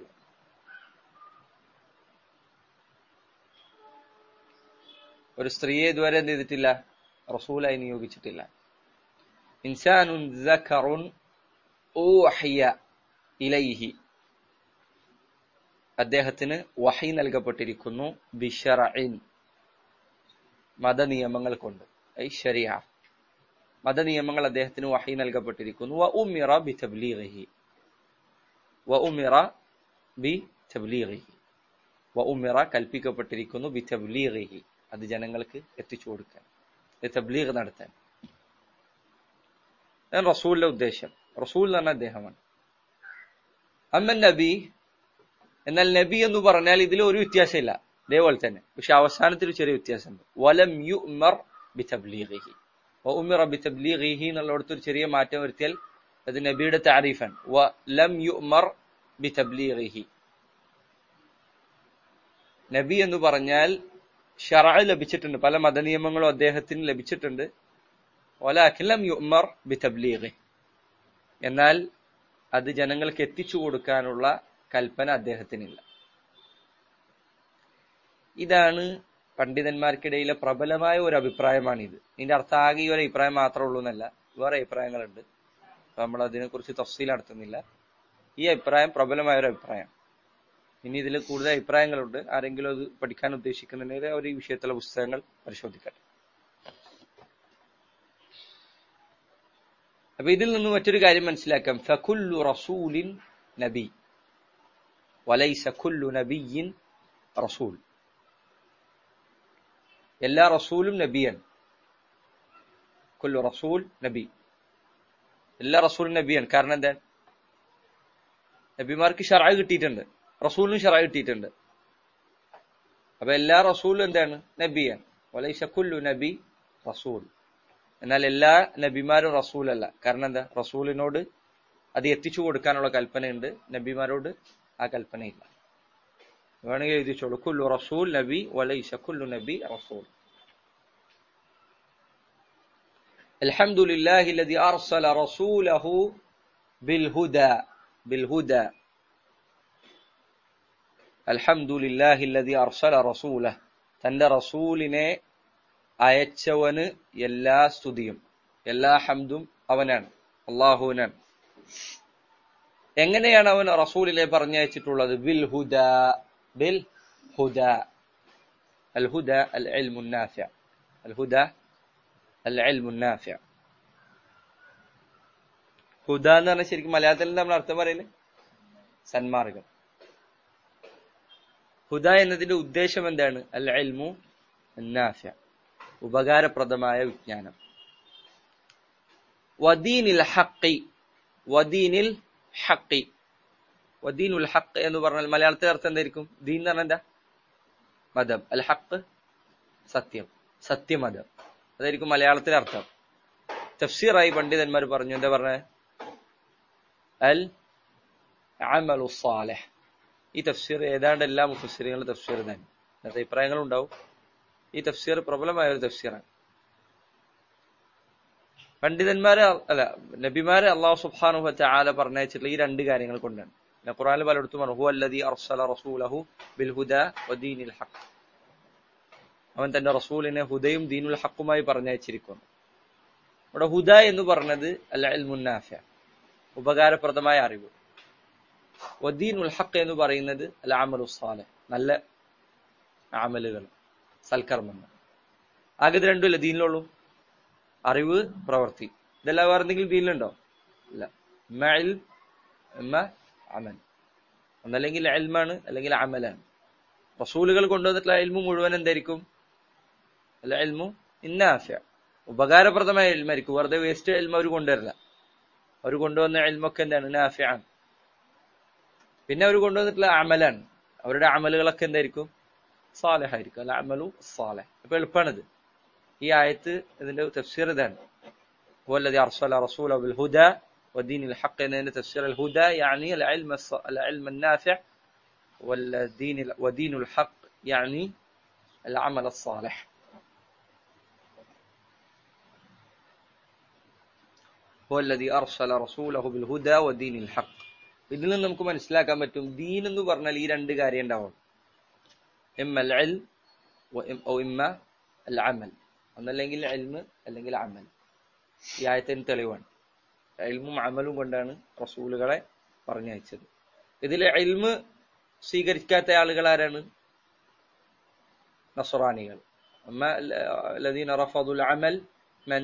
ഒരു സ്ത്രീയെ ഇതുവരെ എന്ത് ചെയ്തിട്ടില്ല റസൂലായി നിയോഗിച്ചിട്ടില്ല ഇൻസാനുൻ സഖറുൻ ഊഹിയ ഇലൈഹി അദ്ദേഹത്തിന് വഹി നൽകപ്പെട്ടിരിക്കുന്നു ബിഷറഇൻ മതനിയമങ്ങൾ കൊണ്ട് ഐ ശരിയ മതനിയമങ്ങൾ അദ്ദേഹത്തിന് വഹി നൽകപ്പെട്ടിരിക്കുന്നു വ ഉമിറ ബി തബ്ലീഗിഹി വ ഉമിറ ബി തബ്ലീഗിഹി വ ഉമിറ കൽപ്പിക്കപ്പെട്ടിരിക്കുന്നു ബി തബ്ലീഗിഹി അത് ജനങ്ങൾക്ക് എത്തിച്ചു കൊടുക്കാൻ തബ്ലീഗ് നടത്താൻ റസൂലിന്റെ ഉദ്ദേശം റസൂൽ എന്ന് പറഞ്ഞ അദ്ദേഹമാണ് അമ്മൻ നബി എന്നാൽ നബി എന്ന് പറഞ്ഞാൽ ഇതിൽ ഒരു വ്യത്യാസമില്ല ഇതേപോലെ തന്നെ പക്ഷെ അവസാനത്തിൽ ചെറിയ വ്യത്യാസമുണ്ട് വലം യു ഉമർ ബി തബ്ലീഗിഹി ഉമിറ ബി തബ്ലീഗിഹി എന്നുള്ളിടത്ത് ഒരു ചെറിയ മാറ്റം വരുത്തിയാൽ അത് നബിയുടെ താരീഫാണ് വ ലം യു ഉമർ ബി തബ്ലീഗിഹി നബി എന്ന് പറഞ്ഞാൽ ഷറ ലഭിച്ചിട്ടുണ്ട് പല മതനിയമങ്ങളും അദ്ദേഹത്തിന് ലഭിച്ചിട്ടുണ്ട് ഒലാഖിലം യുമർ ബി തബ്ലീഗ് എന്നാൽ അത് ജനങ്ങൾക്ക് എത്തിച്ചു കൊടുക്കാനുള്ള കൽപ്പന അദ്ദേഹത്തിനില്ല ഇതാണ് പണ്ഡിതന്മാർക്കിടയിലെ പ്രബലമായ ഒരു അഭിപ്രായമാണിത് ഇതിന്റെ അർത്ഥം ആകെ ഈ ഒരു അഭിപ്രായം മാത്രമേ ഉള്ളൂ എന്നല്ല വേറെ അഭിപ്രായങ്ങളുണ്ട് അപ്പൊ നമ്മൾ അതിനെക്കുറിച്ച് തഫ്സീൽ നടത്തുന്നില്ല ഈ അഭിപ്രായം പ്രബലമായ ഒരു അഭിപ്രായം ഇനി ഇതിൽ കൂടുതൽ അഭിപ്രായങ്ങളുണ്ട് ആരെങ്കിലും അത് പഠിക്കാൻ ഉദ്ദേശിക്കുന്നുണ്ടെങ്കിൽ അവർ ഈ വിഷയത്തിലെ പുസ്തകങ്ങൾ പരിശോധിക്കട്ടെ അപ്പൊ ഇതിൽ നിന്ന് മറ്റൊരു കാര്യം മനസ്സിലാക്കാം ഫകുല്ലു റസൂലിൻ നബി വലൈസ കുല്ലു നബിയിൻ റസൂൽ എല്ലാ റസൂലും നബിയാണ് കുല്ലു റസൂൽ നബി എല്ലാ റസൂലും നബിയാണ് കാരണം എന്താ നബിമാർക്ക് ഷറാ കിട്ടിയിട്ടുണ്ട് റസൂലിനും ഷറാ കിട്ടിയിട്ടുണ്ട് അപ്പൊ എല്ലാ റസൂലും എന്താണ് നബിയാണ് വലൈസ കുല്ലു നബി റസൂൽ എന്നാൽ എല്ലാ നബിമാരും റസൂലല്ല കാരണം എന്താ റസൂലിനോട് അത് എത്തിച്ചു കൊടുക്കാനുള്ള കൽപ്പനയുണ്ട് നബിമാരോട് ആ കൽപ്പനയില്ല വേണമെങ്കിൽ എഴുതിച്ചോളൂ കുല്ലു റസൂൽ നബി വലൈസ കുല്ലു നബി റസൂൽ الحمد لله الذي أرسل رسوله بالهدى بالهدى الحمد لله الذي أرسل رسوله തന്റെ റസൂലിനെ അയച്ചവന് എല്ലാ സ്തുതിയും എല്ലാ ഹംദും അവനാണ് അള്ളാഹുവിനാണ് എങ്ങനെയാണ് അവൻ റസൂലിനെ പറഞ്ഞയച്ചിട്ടുള്ളത് ബിൽ ഹുദ ബിൽ ഹുദ അൽ ഹുദ അൽ ഇൽമു നാഫിഅ അൽ ഹുദ അൽ ഇൽമു നാഫിഅ ഹുദ എന്ന് പറഞ്ഞാൽ ശരിക്കും മലയാളത്തിൽ നമ്മൾ അർത്ഥം പറയുന്നത് സന്മാർഗം ഹുദ എന്നതിന്റെ ഉദ്ദേശം എന്താണ് അൽ ഇൽമു നാഫിഅ ഉപകാരപ്രദമായ വിജ്ഞാനം വദീനിൽ ഹക്കി വദീനിൽ ഹക്കി വദീനുൽ ഹക്ക് എന്ന് പറഞ്ഞാൽ മലയാളത്തിൽ അർത്ഥം എന്തായിരിക്കും ദീൻ എന്ന് പറഞ്ഞാൽ എന്താ മതം അൽ ഹക്ക് സത്യം സത്യമതം അതായിരിക്കും മലയാളത്തിലെ അർത്ഥം തഫ്സീറായി പണ്ഡിതന്മാർ പറഞ്ഞു എന്താ പറഞ്ഞ അൽ അമലു സാലഹ് ഈ തഫ്സീർ ഏതാണ്ട് എല്ലാ മുഫസ്സിറുകളും തഫ്സീർ തന്നെ അങ്ങനത്തെ അഭിപ്രായങ്ങളുണ്ടാവും ഈ തഫ്സീർ പ്രബലമായ ഒരു തഫ്സീറാണ് പണ്ഡിതന്മാരെ അല്ല നബിമാരെ അള്ളാഹു സുബ്ഹാനഹു വതആല പറഞ്ഞയച്ചിട്ടുള്ള ഈ രണ്ട് കാര്യങ്ങൾ കൊണ്ടാണ് ഖുർആനിൽ പലയിടത്തും പറഞ്ഞു ഹു അല്ലദീ അർസല റസൂലഹു ബിൽ ഹുദ വദീനിൽ ഹഖ് അവൻ തന്റെ റസൂലിനെ ഹുദയും ദീനുൽ ഹക്കുമായി പറഞ്ഞയച്ചിരിക്കുന്നു ഇവിടെ ഹുദ എന്ന് പറഞ്ഞത് അല്ല അൽമുന്നാഫ ഉപകാരപ്രദമായ അറിവ് വദീനുൽ ഹക്ക് എന്ന് പറയുന്നത് അൽ അമലു സാലെ നല്ല അമലുകൾ സൽക്കർമ്മങ്ങൾ ആകെ ഇത് രണ്ടുമല്ല ദീനിലുള്ളൂ അറിവ് പ്രവൃത്തി ഇതെല്ലാം വേറെ എന്തെങ്കിലും ദീനിലുണ്ടോ ഇല്ല ഇമ്മ ഇൽം ഇമ്മ അമൽ ഒന്നല്ലെങ്കിൽ അൽമാണ് അല്ലെങ്കിൽ അമലാണ് റസൂലുകൾ കൊണ്ടുവന്നിട്ടുള്ള എൽമു മുഴുവൻ എന്തായിരിക്കും അല്ല എൽമു ഇന്നാഫ്യ ഉപകാരപ്രദമായ എൽമായിരിക്കും വെറുതെ വേസ്റ്റ് എൽമ അവർ കൊണ്ടുവരില്ല അവർ കൊണ്ടുവന്ന എൽമൊക്കെ എന്താണ് നാഫ്യാണ് പിന്നെ അവർ കൊണ്ടുവന്നിട്ടുള്ള അമലാണ് അവരുടെ അമലുകളൊക്കെ എന്തായിരിക്കും സാലഹായിരിക്കും അല്ല അമലു സാലഹ് അപ്പൊ എളുപ്പമാണിത് ഈ ആയത്ത് ഇതിന്റെ തഫ്സീർ ഇതാണ് هو الذي أرسل رسوله بالهدى ودين الحق إن تفسير الهدى يعني العلم العلم النافع والدين ودين الحق يعني العمل الصالح هو الذي أرسل رسوله بالهدى ودين الحق ഇതിൽ നിന്ന് നമുക്ക് മനസ്സിലാക്കാൻ പറ്റും ദീൻ എന്ന് പറഞ്ഞാൽ ഈ രണ്ട് കാര്യം ഉണ്ടാവും ഇമ്മ അൽ ഇമ്മ അൽ അമൽ ഒന്നല്ലെങ്കിൽ എൽമ് അല്ലെങ്കിൽ അമൽ ഈ ആയത്തിന് തെളിവാണ് എൽമും അമലും കൊണ്ടാണ് റസൂലുകളെ പറഞ്ഞയച്ചത് ഇതിൽ എൽമ് സ്വീകരിക്കാത്ത ആളുകൾ ആരാണ് നസറാനികൾ الذين رفضوا العمل من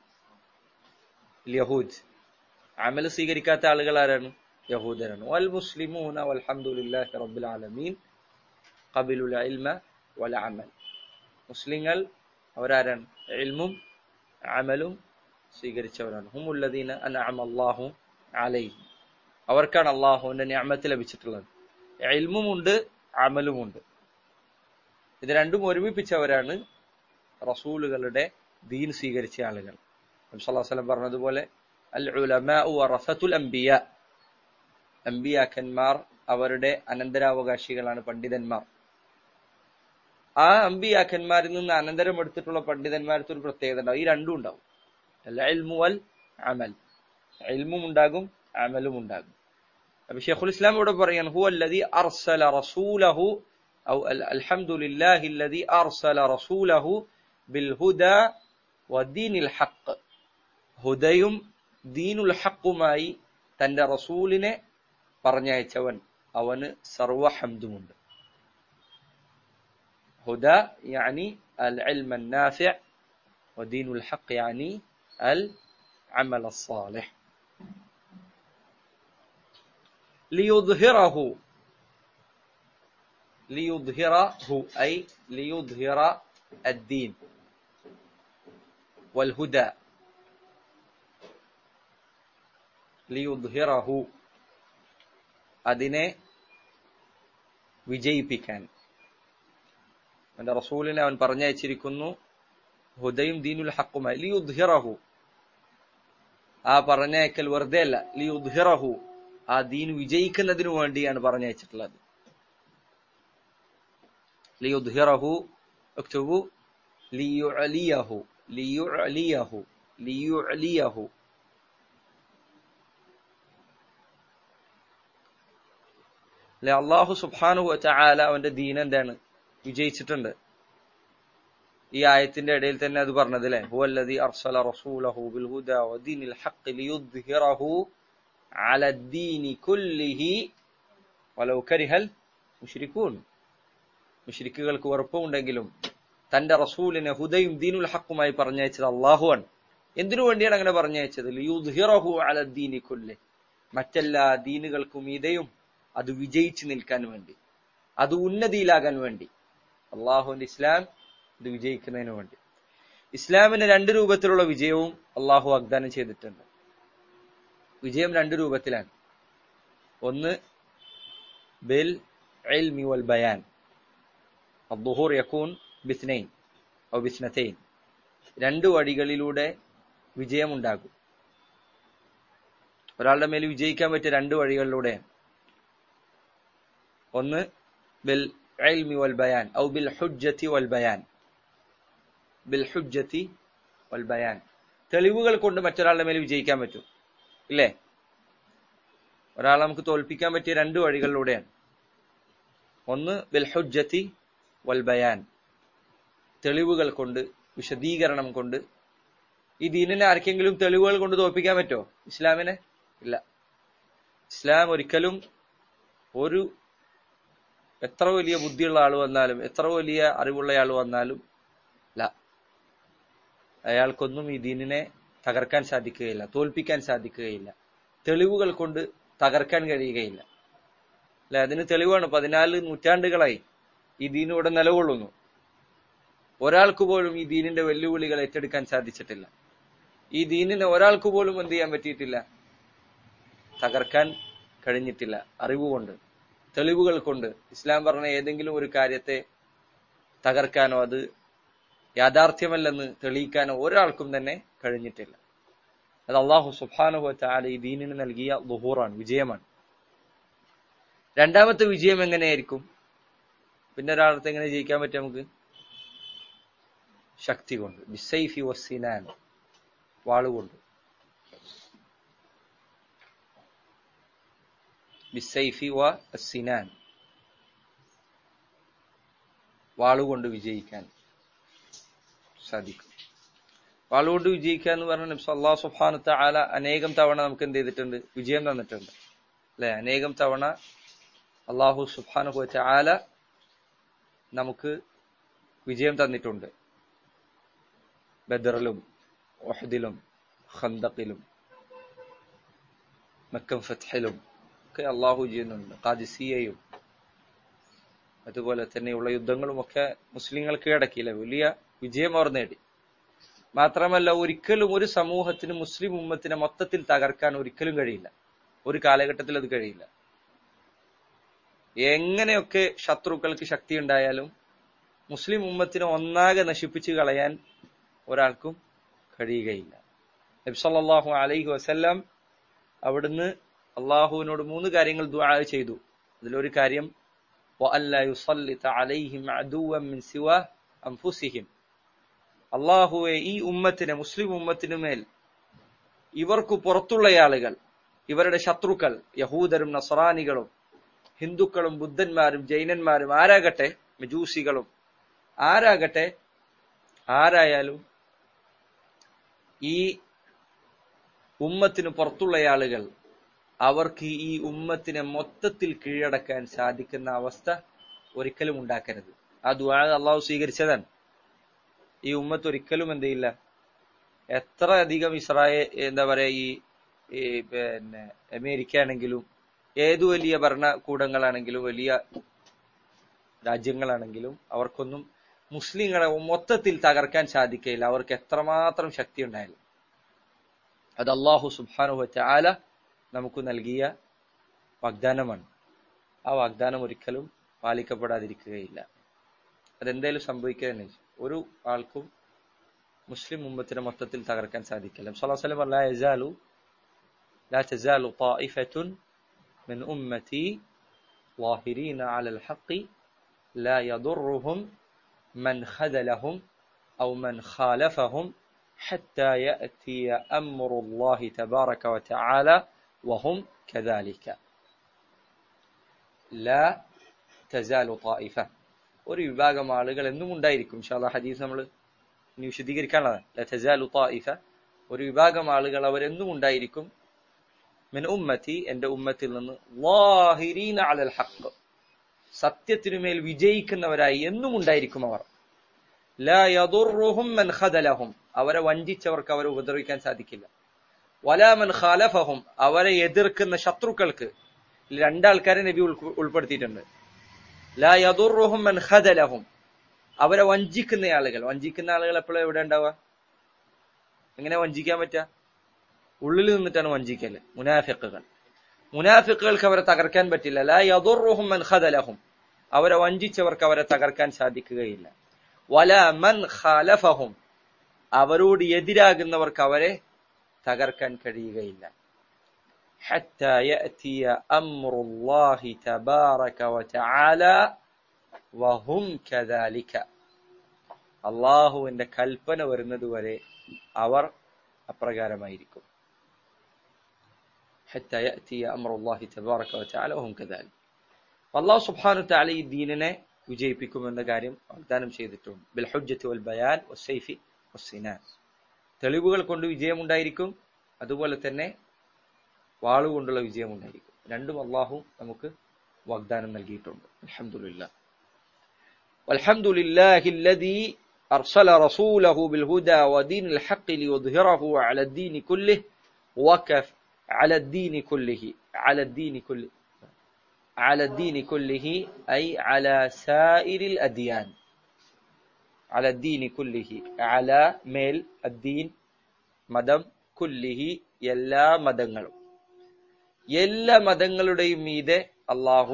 اليهود അമൽ സ്വീകരിക്കാത്ത ആളുകൾ ആരാണ് യഹൂദരാണ് വൽ മുസ്ലിമൂന വൽഹംദുലില്ലാഹി റബ്ബിൽ ആലമീൻ ഖബിലുൽ ഇൽമ വൽ അമൽ മുസ്ലിങ്ങൾ അവരാരാണ് ഇൽമും അമലും സ്വീകരിച്ചവരാണ് ഹുമുല്ലദീന അൻഅമ അല്ലാഹു അലൈഹി അവർക്കാണ് അള്ളാഹുവിന്റെ ഞാമത്ത് ലഭിച്ചിട്ടുള്ളത് ഇൽമുമുണ്ട് അമലുമുണ്ട് ഇത് രണ്ടും ഒരുമിപ്പിച്ചവരാണ് റസൂലുകളുടെ ദീൻ സ്വീകരിച്ച ആളുകൾ നബ്സല്ലാസ്ലം പറഞ്ഞതുപോലെ അൽ ഉലമാഉ വറസത്തുൽ അംബിയ അംബിയാക്കന്മാർ അവരുടെ അനന്തരാവകാശികളാണ് പണ്ഡിതന്മാർ ആ അമ്പിയാക്കന്മാരിൽ നിന്ന് അനന്തരം എടുത്തിട്ടുള്ള പണ്ഡിതന്മാർക്ക് ഒരു പ്രത്യേകത ഉണ്ടാവും ഈ രണ്ടും ഉണ്ടാവും എൽമു അൽ അമൽ എൽമും ഉണ്ടാകും അമലും ഉണ്ടാകും അപ്പൊ ഷെഖുൽ ഇസ്ലാം ഇവിടെ പറയാണ് ഹു അല്ലദി അർസല റസൂലഹു أو الحمد لله الذي أرسل رسوله بالهدى ودين الحق ഹുദയും ദീനുൽ ഹക്കുമായി തന്റെ റസൂലിനെ പറഞ്ഞയച്ചവൻ അവന് സർവ ഹംദുമുണ്ട് ഹുദ യാനി അൽ ഇൽമ النافع ودين الحق يعني العمل الصالح ليظهره ليظهره أي ليظهر الدين والهدى ലിയുദ്ഹിറഹു അതിനെ വിജയിപ്പിക്കാൻ അവന്റെ റസൂലിനെ അവൻ പറഞ്ഞയച്ചിരിക്കുന്നു ഹുദയും ദീനുൽ ഹക്കുമായി ലിയുദ്ഹിറഹു ആ പറഞ്ഞയക്കൽ വെറുതെ അല്ല ലിയുദ്ഹിറഹു ആ ദീൻ വിജയിക്കുന്നതിനു വേണ്ടിയാണ് പറഞ്ഞയച്ചിട്ടുള്ളത് ലിയുദ്ഹിറഹു اكتبوا ليعليه ليعليه ليعليه അല്ലെ അള്ളാഹു സുബാനു ചാല അവന്റെ ദീൻ എന്താണ് വിജയിച്ചിട്ടുണ്ട് ഈ ആയത്തിന്റെ ഇടയിൽ തന്നെ അത് പറഞ്ഞത് അല്ലെ ഹുവല്ലദി അർസല റസൂലഹു ബിൽ ഹുദ വദീനിൽ ഹഖ് ലിയുദ്ഹിറഹു അല ദീനി കുല്ലിഹി വലൗ കരിഹൽ മുശ്രിക്കൂൻ മുശ്രിക്കുകൾക്ക് ഉറപ്പുണ്ടെങ്കിലും തന്റെ റസൂലിനെ ഹുദയും ദീനുൽ ഹക്കുമായി പറഞ്ഞയച്ചത് അള്ളാഹുവാണ് എന്തിനു വേണ്ടിയാണ് അങ്ങനെ പറഞ്ഞയച്ചത് ലിയുദ്ഹിറഹു അല ദീനി കുല്ലി മറ്റെല്ലാ ദീനുകൾക്കും ഇതയും അത് വിജയിച്ചു നിൽക്കാൻ വേണ്ടി അത് ഉന്നതിയിലാകാൻ വേണ്ടി അള്ളാഹുവിന്റെ ഇസ്ലാം ഇത് വിജയിക്കുന്നതിന് വേണ്ടി ഇസ്ലാമിന് രണ്ട് രൂപത്തിലുള്ള വിജയവും അള്ളാഹു വാഗ്ദാനം ചെയ്തിട്ടുണ്ട് വിജയം രണ്ട് രൂപത്തിലാണ് ഒന്ന് ബിൽ ഇൽമി വൽ ബയാൻ الظهور يكون باثنين أو باثنتين രണ്ട് വഴികളിലൂടെ വിജയമുണ്ടാകും ഒരാളുടെ മേൽ വിജയിക്കാൻ പറ്റിയ രണ്ട് വഴികളിലൂടെയാണ് ഒന്ന് ബിൽ ഇൽമി വൽ ബയാൻ ഔ ബിൽ ഹുജ്ജത്തി വൽ ബയാൻ ബിൽ ഹുജ്ജത്തി വൽ ബയാൻ തെളിവുകൾ കൊണ്ട് മറ്റൊരാളുടെ മേൽ വിജയിക്കാൻ പറ്റും ഇല്ലേ ഒരാളെ നമുക്ക് തോൽപ്പിക്കാൻ പറ്റിയ രണ്ട് വഴികളിലൂടെയാണ് ഒന്ന് ബിൽ ഹുജ്ജത്തി വൽ ബയാൻ തെളിവുകൾ കൊണ്ട് വിശദീകരണം കൊണ്ട് ഈ ദീനിനെ ആർക്കെങ്കിലും തെളിവുകൾ കൊണ്ട് തോൽപ്പിക്കാൻ പറ്റുമോ ഇസ്ലാമിനെ ഇല്ല ഇസ്ലാം ഒരിക്കലും ഒരു എത്ര വലിയ ബുദ്ധിയുള്ള ആൾ വന്നാലും എത്ര വലിയ അറിവുള്ള ആൾ വന്നാലും അല്ല അയാൾക്കൊന്നും ഈ ദീനിനെ തകർക്കാൻ സാധിക്കുകയില്ല തോൽപ്പിക്കാൻ സാധിക്കുകയില്ല തെളിവുകൾ കൊണ്ട് തകർക്കാൻ കഴിയുകയില്ല അല്ലെ അതിന് തെളിവാണ് പതിനാല് നൂറ്റാണ്ടുകളായി ഈ ദീൻ ഇവിടെ നിലകൊള്ളുന്നു ഒരാൾക്ക് പോലും ഈ ദീനിന്റെ വെല്ലുവിളികൾ ഏറ്റെടുക്കാൻ സാധിച്ചിട്ടില്ല ഈ ദീനിനെ ഒരാൾക്ക് പോലും എന്ത് ചെയ്യാൻ പറ്റിയിട്ടില്ല തകർക്കാൻ കഴിഞ്ഞിട്ടില്ല അറിവുകൊണ്ട് തെളിവുകൾ കൊണ്ട് ഇസ്ലാം പറഞ്ഞ ഏതെങ്കിലും ഒരു കാര്യത്തെ തകർക്കാനോ അത് യാഥാർത്ഥ്യമല്ലെന്ന് തെളിയിക്കാനോ ഒരാൾക്കും തന്നെ കഴിഞ്ഞിട്ടില്ല അത് അള്ളാഹു സുബാനുഹ ചാല ഈ ദീനിന് നൽകിയ ദുഹൂറാണ് വിജയമാണ് രണ്ടാമത്തെ വിജയം എങ്ങനെയായിരിക്കും പിന്നെ ഒരാളത്തെ എങ്ങനെ ജയിക്കാൻ പറ്റും നമുക്ക് ശക്തി കൊണ്ട് ബിസൈഫി വസിനാൻ വാളുകൊണ്ട് ബിസൈഫി വ സിനാൻ വാളുകൊണ്ട് വിജയിക്കാൻ സാധിക്കും വാളുകൊണ്ട് വിജയിക്കുക എന്ന് പറഞ്ഞാൽ നബ്സ് അള്ളാഹു സുബാനത്തെ ആല അനേകം തവണ നമുക്ക് എന്ത് ചെയ്തിട്ടുണ്ട് വിജയം തന്നിട്ടുണ്ട് അല്ലെ അനേകം തവണ അള്ളാഹു സുബാനു ആല നമുക്ക് വിജയം തന്നിട്ടുണ്ട് ബദറിലും ഒഹദിലും ഖന്തക്കിലും മക്കം ഫത്ഹിലും ഒക്കെ അള്ളാഹു ചെയ്യുന്നുണ്ട് ഖാദിസിയയും അതുപോലെ തന്നെയുള്ള യുദ്ധങ്ങളുമൊക്കെ മുസ്ലിങ്ങൾ കീഴടക്കിയില്ല വലിയ വിജയം അവർ നേടി മാത്രമല്ല ഒരിക്കലും ഒരു സമൂഹത്തിന് മുസ്ലിം ഉമ്മത്തിനെ മൊത്തത്തിൽ തകർക്കാൻ ഒരിക്കലും കഴിയില്ല ഒരു കാലഘട്ടത്തിൽ അത് കഴിയില്ല എങ്ങനെയൊക്കെ ശത്രുക്കൾക്ക് ശക്തി ഉണ്ടായാലും മുസ്ലിം ഉമ്മത്തിനെ ഒന്നാകെ നശിപ്പിച്ചു കളയാൻ ഒരാൾക്കും കഴിയുകയില്ല നബ്സല്ലാഹു അലൈഹി വസല്ലം അവിടുന്ന് അള്ളാഹുവിനോട് മൂന്ന് കാര്യങ്ങൾ ദുആ ചെയ്തു അതിലൊരു കാര്യം അള്ളാഹുവെ ഈ ഉമ്മത്തിന് മുസ്ലിം ഉമ്മത്തിനു മേൽ ഇവർക്കു പുറത്തുള്ള ആളുകൾ ഇവരുടെ ശത്രുക്കൾ യഹൂദരും നസറാനികളും ഹിന്ദുക്കളും ബുദ്ധന്മാരും ജൈനന്മാരും ആരാകട്ടെ മജൂസികളും ആരാകട്ടെ ആരായാലും ഈ ഉമ്മത്തിന് പുറത്തുള്ള ആളുകൾ അവർക്ക് ഈ ഉമ്മത്തിനെ മൊത്തത്തിൽ കീഴടക്കാൻ സാധിക്കുന്ന അവസ്ഥ ഒരിക്കലും ഉണ്ടാക്കരുത് ആ ദുആ അള്ളാഹു സ്വീകരിച്ചതാണ് ഈ ഉമ്മത്ത് ഒരിക്കലും എന്ത് ചെയ്യില്ല എത്ര അധികം ഇസ്രായേൽ എന്താ പറയാ ഈ ഈ പിന്നെ അമേരിക്ക ആണെങ്കിലും ഏതു വലിയ ഭരണകൂടങ്ങളാണെങ്കിലും വലിയ രാജ്യങ്ങളാണെങ്കിലും അവർക്കൊന്നും മുസ്ലിങ്ങളെ മൊത്തത്തിൽ തകർക്കാൻ സാധിക്കില്ല അവർക്ക് എത്രമാത്രം ശക്തി ഉണ്ടായാലും അത് അള്ളാഹു സുബാനു ആല നമുക്ക് നൽകിയ വാഗ്ദാനമാണ് ആ വാഗ്ദാനം ഒരിക്കലും പാലിക്കപ്പെടാതിരിക്കുകയില്ല അതെന്തായാലും സംഭവിക്കുക തന്നെ ചെയ്യും. ഒരു ആൾക്കും മുസ്ലിം ഉമ്മത്തിനെ മൊത്തത്തിൽ തകർക്കാൻ സാധിക്കില്ല സല്ലാസ്ലം ലാ യസാലു لا تزال طائفة من أمتي ظاهرين على الحق لا يضرهم من خذلهم أو من خالفهم حتى يأتي أمر الله تبارك وتعالى وهم كذلك لا تزال طائفة ഒരു വിഭാഗം ആളുകൾ എന്നും ഉണ്ടായിരിക്കും ഇൻഷാല്ല ഹദീസ് നമ്മൾ ഇനി വിശദീകരിക്കാനുള്ളതാണ് ല തസാലു തായിഫ ഒരു വിഭാഗം ആളുകൾ അവരെന്നും ഉണ്ടായിരിക്കും മിൻ ഉമ്മത്തി എന്റെ ഉമ്മത്തിൽ നിന്ന് വാഹിരീന അലൽ ഹഖ് സത്യത്തിനുമേൽ വിജയിക്കുന്നവരായി എന്നും ഉണ്ടായിരിക്കും അവർ ലാ യദുർറുഹും മൻ ഖദലഹും അവരെ വഞ്ചിച്ചവർക്ക് അവരെ ഉപദ്രവിക്കാൻ സാധിക്കില്ല വലാ മൻ ഖാലഫഹും അവരെ എതിർക്കുന്ന ശത്രുക്കൾക്ക് രണ്ടാൾക്കാരെ നബി ഉൾപ്പെ- ഉൾപ്പെടുത്തിയിട്ടുണ്ട് ലാ യദുർറുഹും മൻ ഖദലഹും അവരെ വഞ്ചിക്കുന്ന ആളുകൾ വഞ്ചിക്കുന്ന ആളുകൾ എപ്പോഴും എവിടെ ഉണ്ടാവുക എങ്ങനെ വഞ്ചിക്കാൻ പറ്റുക ഉള്ളിൽ നിന്നിട്ടാണ് വഞ്ചിക്കല് മുനാഫിക്കുകൾ മുനാഫിക്കുകൾക്ക് അവരെ തകർക്കാൻ പറ്റില്ല ലാ യദുർറുഹും മൻ ഖദലഹും അവരെ വഞ്ചിച്ചവർക്ക് അവരെ തകർക്കാൻ സാധിക്കുകയില്ല വല മൻ ഖാലഫഹും അവരോട് എതിരാകുന്നവർക്ക് അവരെ തകർക്കാൻ കഴിയുകയില്ല حتى يأتي أمر الله تبارك وتعالى وهم كذلك അള്ളാഹുവിന്റെ കൽപ്പന വരുന്നത് വരെ അവർ അപ്രകാരമായിരിക്കും حتى يأتي أمر الله تبارك وتعالى وهم كذلك അള്ളാഹു സുബ്ഹാനഹു തആല ഈ ദീനിനെ വിജയിപ്പിക്കുമെന്ന കാര്യം വാഗ്ദാനം ചെയ്തിട്ടുണ്ട് ബിൽ ഹുജ്ജത്തി വൽ ബയാൻ വസ്സൈഫി വസ്സിനാൻ തെളിവുകൾ കൊണ്ട് വിജയമുണ്ടായിരിക്കും അതുപോലെ തന്നെ വാളുകൊണ്ടുള്ള വിജയമുണ്ടായിരിക്കും രണ്ടും അള്ളാഹു നമുക്ക് വാഗ്ദാനം നൽകിയിട്ടുണ്ട് അൽഹംദുലില്ലാ والحمد لله الذي أرسل رسوله بالهدى ودين الحق ليظهره على الدين كله وكف على الدين كله على الدين كله على الدين كله أي على سائر الأديان على الدين كله على ميل الدين മതം കുല്ലിഹി എല്ലാ മതങ്ങളും എല്ലാ മതങ്ങളുടെയും മീതെ അള്ളാഹു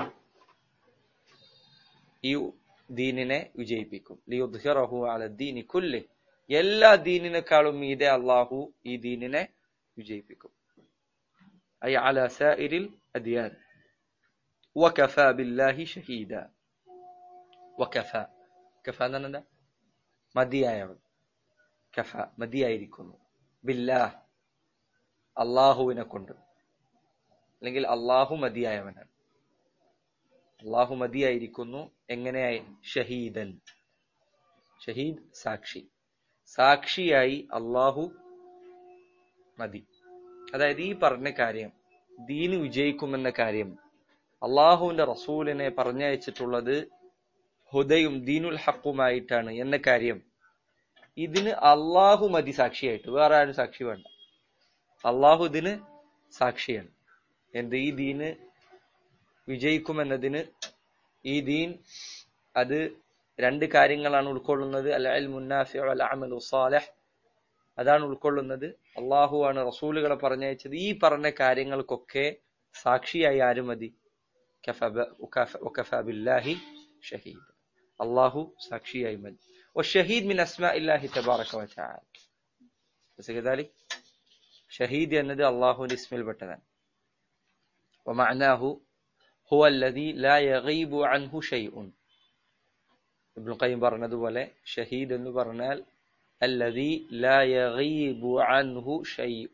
ഈ ദീനിനെ വിജയിപ്പിക്കും ലിയുദ്ഹിറഹു അല ദീനി കുല്ലി എല്ലാ ദീനിനേക്കാളും മീതെ അള്ളാഹു ഈ ദീനിനെ വിജയിപ്പിക്കും ഐ അല സൈരിൽ അദിയാൻ വകഫ ബില്ലാഹി ഷഹീദ വകഫ കഫ എന്ന് പറഞ്ഞാൽ എന്താ മതിയായവൻ കഫ മതിയായിരിക്കുന്നു ബില്ലാഹ് അള്ളാഹുവിനെ കൊണ്ട് അല്ലെങ്കിൽ അള്ളാഹു മതിയായവനാണ് അള്ളാഹു മതിയായിരിക്കുന്നു എങ്ങനെയായി ഷഹീദൻ ഷഹീദ് സാക്ഷി സാക്ഷിയായി അള്ളാഹു മതി അതായത് ഈ പറഞ്ഞ കാര്യം ദീന് വിജയിക്കുമെന്ന കാര്യം അള്ളാഹുവിന്റെ റസൂലിനെ പറഞ്ഞയച്ചിട്ടുള്ളത് ഹുദയും ദീനുൽ ഹക്കുമായിട്ടാണ് എന്ന കാര്യം ഇതിന് അള്ളാഹു മതി സാക്ഷിയായിട്ട് വേറെ ആരും സാക്ഷി വേണ്ട അള്ളാഹു ഇതിന് സാക്ഷിയാണ് എന്ത് ഈ ദീന് വിജയിക്കുമെന്നതിന് ഈ ദീൻ അത് രണ്ട് കാര്യങ്ങളാണ് ഉൾക്കൊള്ളുന്നത് അൽ ഇൽമു നാഫിഉ വൽ അമലു സാലിഹ് അതാണ് ഉൾക്കൊള്ളുന്നത് അള്ളാഹുവാണ് റസൂലുകളെ പറഞ്ഞയച്ചത് ഈ പറഞ്ഞ കാര്യങ്ങൾക്കൊക്കെ സാക്ഷിയായി ആര് മതി കഫ ബ- ഉകഫ- ഉകഫ ബില്ലാഹി ഷഹീദ് അള്ളാഹു സാക്ഷിയായി മതി والشهيد من أسماء الله تبارك وتعالى بس كذلك ഷഹീദ് എന്നത് അള്ളാഹുവിന്റെ ഇസ്മിൽ പെട്ടതാണ് ومعناه هو الذي لا يغيب عنه شيء ഇബ്നു ഖയ്യിം പറഞ്ഞതുപോലെ ഷഹീദ് എന്ന് പറഞ്ഞാൽ الذي لا يغيب عنه شيء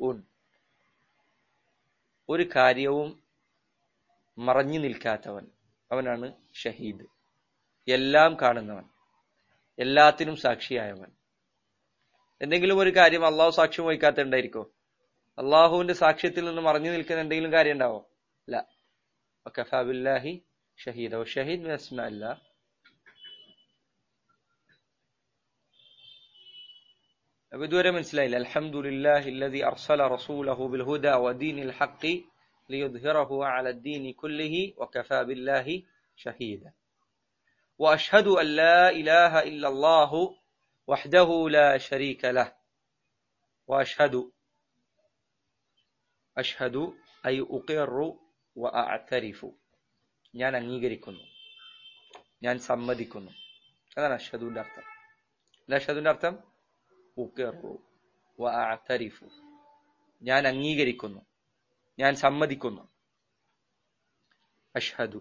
ഒരു കാര്യവും മറഞ്ഞു നിൽക്കാത്തവൻ അവനാണ് ഷഹീദ് എല്ലാം കാണുന്നവൻ എല്ലാത്തിനും സാക്ഷിയായവൻ എന്തെങ്കിലും ഒരു കാര്യം അള്ളാഹു സാക്ഷ്യം വഹിക്കാത്തുണ്ടായിരിക്കോ അള്ളാഹുവിന്റെ സാക്ഷ്യത്തിൽ നിന്ന് മറഞ്ഞു നിൽക്കുന്ന എന്തെങ്കിലും കാര്യം ഉണ്ടാവോ ഇല്ല വക്കഫാബില്ലാഹി ഷഹീദ ഷഹീദ് അസ്മ അല്ല അപ്പൊ ഇതുവരെ മനസ്സിലായില്ല അൽഹംദുലില്ലാഹി الذي أرسل رسوله بالهدى ودين الحق ليظهره على الدين كله وكفى بالله شهيدا وأشهد أن لا إله إلا الله وحده لا شريك له وأشهد أشهد أي أقر وأعترف ഞാൻ അംഗീകരിക്കുന്നു ഞാൻ സമ്മതിക്കുന്നു അതാണ് അഷദുവിന്റെ അർത്ഥം എന്താ അഷദുവിന്റെ അർത്ഥം ഉക്കിറു വഅതരിഫു ഞാൻ അംഗീകരിക്കുന്നു ഞാൻ സമ്മതിക്കുന്നു അഷ്ഹദു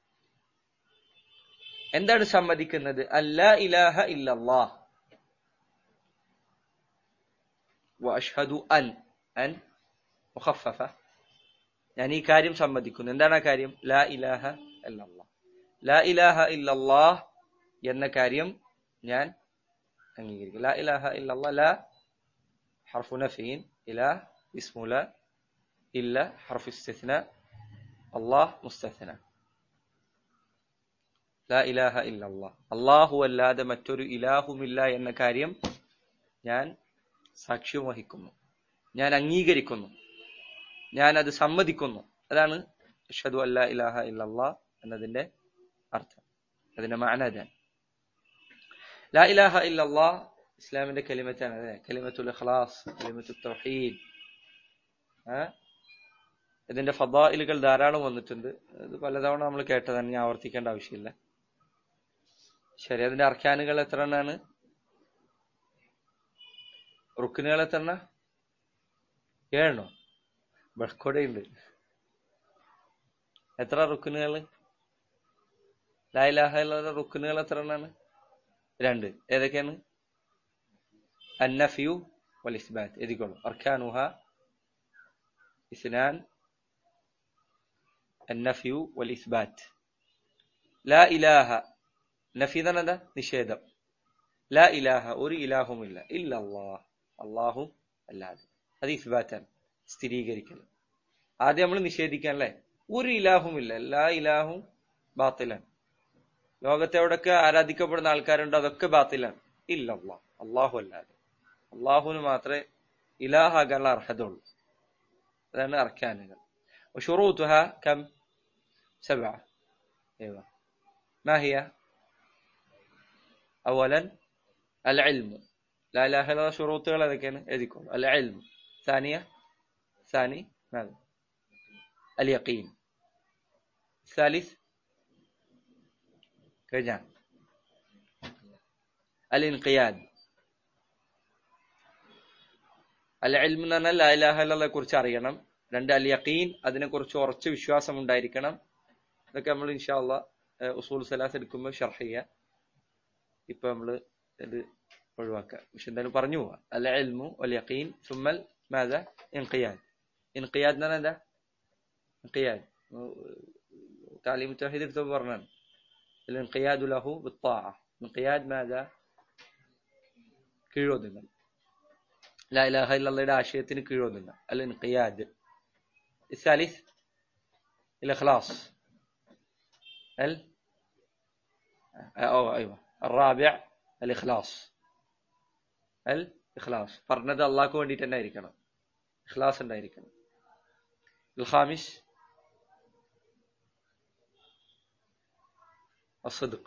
എന്താണ് സമ്മതിക്കുന്നത് അല്ലാ ഇലാഹ ഇല്ലല്ലാഹ് വഅഷ്ഹദു അൻ അൻ മുഖഫഫ ഞാൻ ഈ കാര്യം സമ്മതിക്കുന്നു എന്താണ് ആ കാര്യം ലാ ഇലാഹ ഇല്ലല്ലാഹ് ലാ ഇലാഹ ഇല്ലല്ലാഹ് എന്ന കാര്യം ഞാൻ അംഗീകരിക്കും ലാ ഇലാഹ ഇല്ലല്ലാഹ് ലാ ഹർഫു നഫീൻ ഇലാഹ് ഇസ്മു ലാ ഇല്ല ഹർഫു ഇസ്തിസ്ന അല്ലാഹ് മുസ്തസ്ന ലാ ഇലാഹ ഇല്ലല്ലാഹ് അല്ലാഹു അല്ലാതെ മറ്റൊരു ഇലാഹുമില്ല എന്ന കാര്യം ഞാൻ സാക്ഷ്യം വഹിക്കുന്നു ഞാൻ അംഗീകരിക്കുന്നു ഞാൻ അത് സമ്മതിക്കുന്നു അതാണ് അഷ്ഹദു അല്ലാ ഇലാഹ ഇല്ലല്ലാഹ് എന്നതിന്റെ അർത്ഥം അതിന്റെ മാന അതാണ് ലാ ഇലാഹ ഇല്ലല്ലാഹ് ഇസ്ലാമിന്റെ കലിമത്താണ് അതെ കലിമത്തുൽ ഇഖ്ലാസ് കലിമത്തുൽ തൗഹീദ് ഇതിന്റെ ഫദായിലുകൾ ധാരാളം വന്നിട്ടുണ്ട് ഇത് പലതവണ നമ്മൾ കേട്ടതാണ് ഞാൻ ആവർത്തിക്കേണ്ട ആവശ്യമില്ല ശരി അതിന്റെ അർക്കാനുകൾ എത്ര എണ്ണാണ് റുക്കിനുകൾ എത്ര എണ്ണ ഏഴെണ്ണോ ബൾക്കോടെ ഉണ്ട് എത്ര റുക്കിനുകൾ ലായിലാഹ റുക്കിനുകൾ എത്ര എണ്ണാണ് രണ്ട് ഏതൊക്കെയാണ് النفي والإثبات എഴുതിക്കോളൂ أركانها اثنان النفي والإثبات لا إله നഫി തന്നെ എന്താ നിഷേധം ലാ ഇലാഹ ഒരു ഇലാഹുമില്ല ഇല്ല അള്ളാഹ് അള്ളാഹു അല്ലാതെ അത് ഇസ്ബാറ്റാണ് സ്ഥിരീകരിക്കൽ ആദ്യം നമ്മൾ നിഷേധിക്കാൻ അല്ലേ ഒരു ഇലാഹുമില്ല എല്ലാ ഇലാഹും ബാത്തിലാണ് ലോകത്തെ എവിടെയൊക്കെ ആരാധിക്കപ്പെടുന്ന ആൾക്കാരുണ്ട് അതൊക്കെ ബാത്തിലാണ് ഇല്ല അള്ളാഹ് അള്ളാഹു അല്ലാതെ അള്ളാഹുവിന് മാത്രമേ ഇലാഹാകാനുള്ള അർഹതയുള്ളൂ അതാണ് അർക്കാനുകൾ وشروطها كم سبعة أيوة ما هي أولا العلم لا إله إلا الله شروط ولا ذكر يذكر العلم ثانية ثاني ماذا اليقين الثالث رجع الانقياد അൽ ഇൽമ് എന്ന് പറഞ്ഞാൽ ലായിലാഹലയെ കുറിച്ച് അറിയണം രണ്ട് അൽ യഖീൻ അതിനെക്കുറിച്ച് ഉറച്ച വിശ്വാസം ഉണ്ടായിരിക്കണം ഇതൊക്കെ നമ്മൾ ഇൻഷാല്ല ഉസൂൽ സലാസ് എടുക്കുമ്പോൾ ഷർഹ് ചെയ്യുക ഇപ്പൊ നമ്മള് ഇത് ഒഴിവാക്കുക പക്ഷെ എന്തായാലും പറഞ്ഞു പോവാ അൽ ഇൽമു അൽ യഖീൻ സുമ്മൽ മാത ഇൻഖിയാദ് ഇൻഖിയാദ് എന്ന് പറഞ്ഞാൽ എന്താ ഇൻഖിയാദ് താലീം തഹീദ് എടുത്തപ്പോൾ പറഞ്ഞാണ് الانقياد له بالطاعة انقياد ماذا കീഴൊതുങ്ങൽ ലാ ഇലാഹ ഇല്ലല്ലയുടെ ആശയത്തിന് കീഴൊതുങ്ങൽ അൽ ഇൻഖിയാദ് الثالث الإخلاص ال أو أيوة الرابع الإخلاص الإخلاص പറഞ്ഞത് അള്ളാഹ്ക്ക് വേണ്ടിയിട്ട് തന്നെ ആയിരിക്കണം ഇഖ്ലാസ് ഉണ്ടായിരിക്കണം الخامس الصدق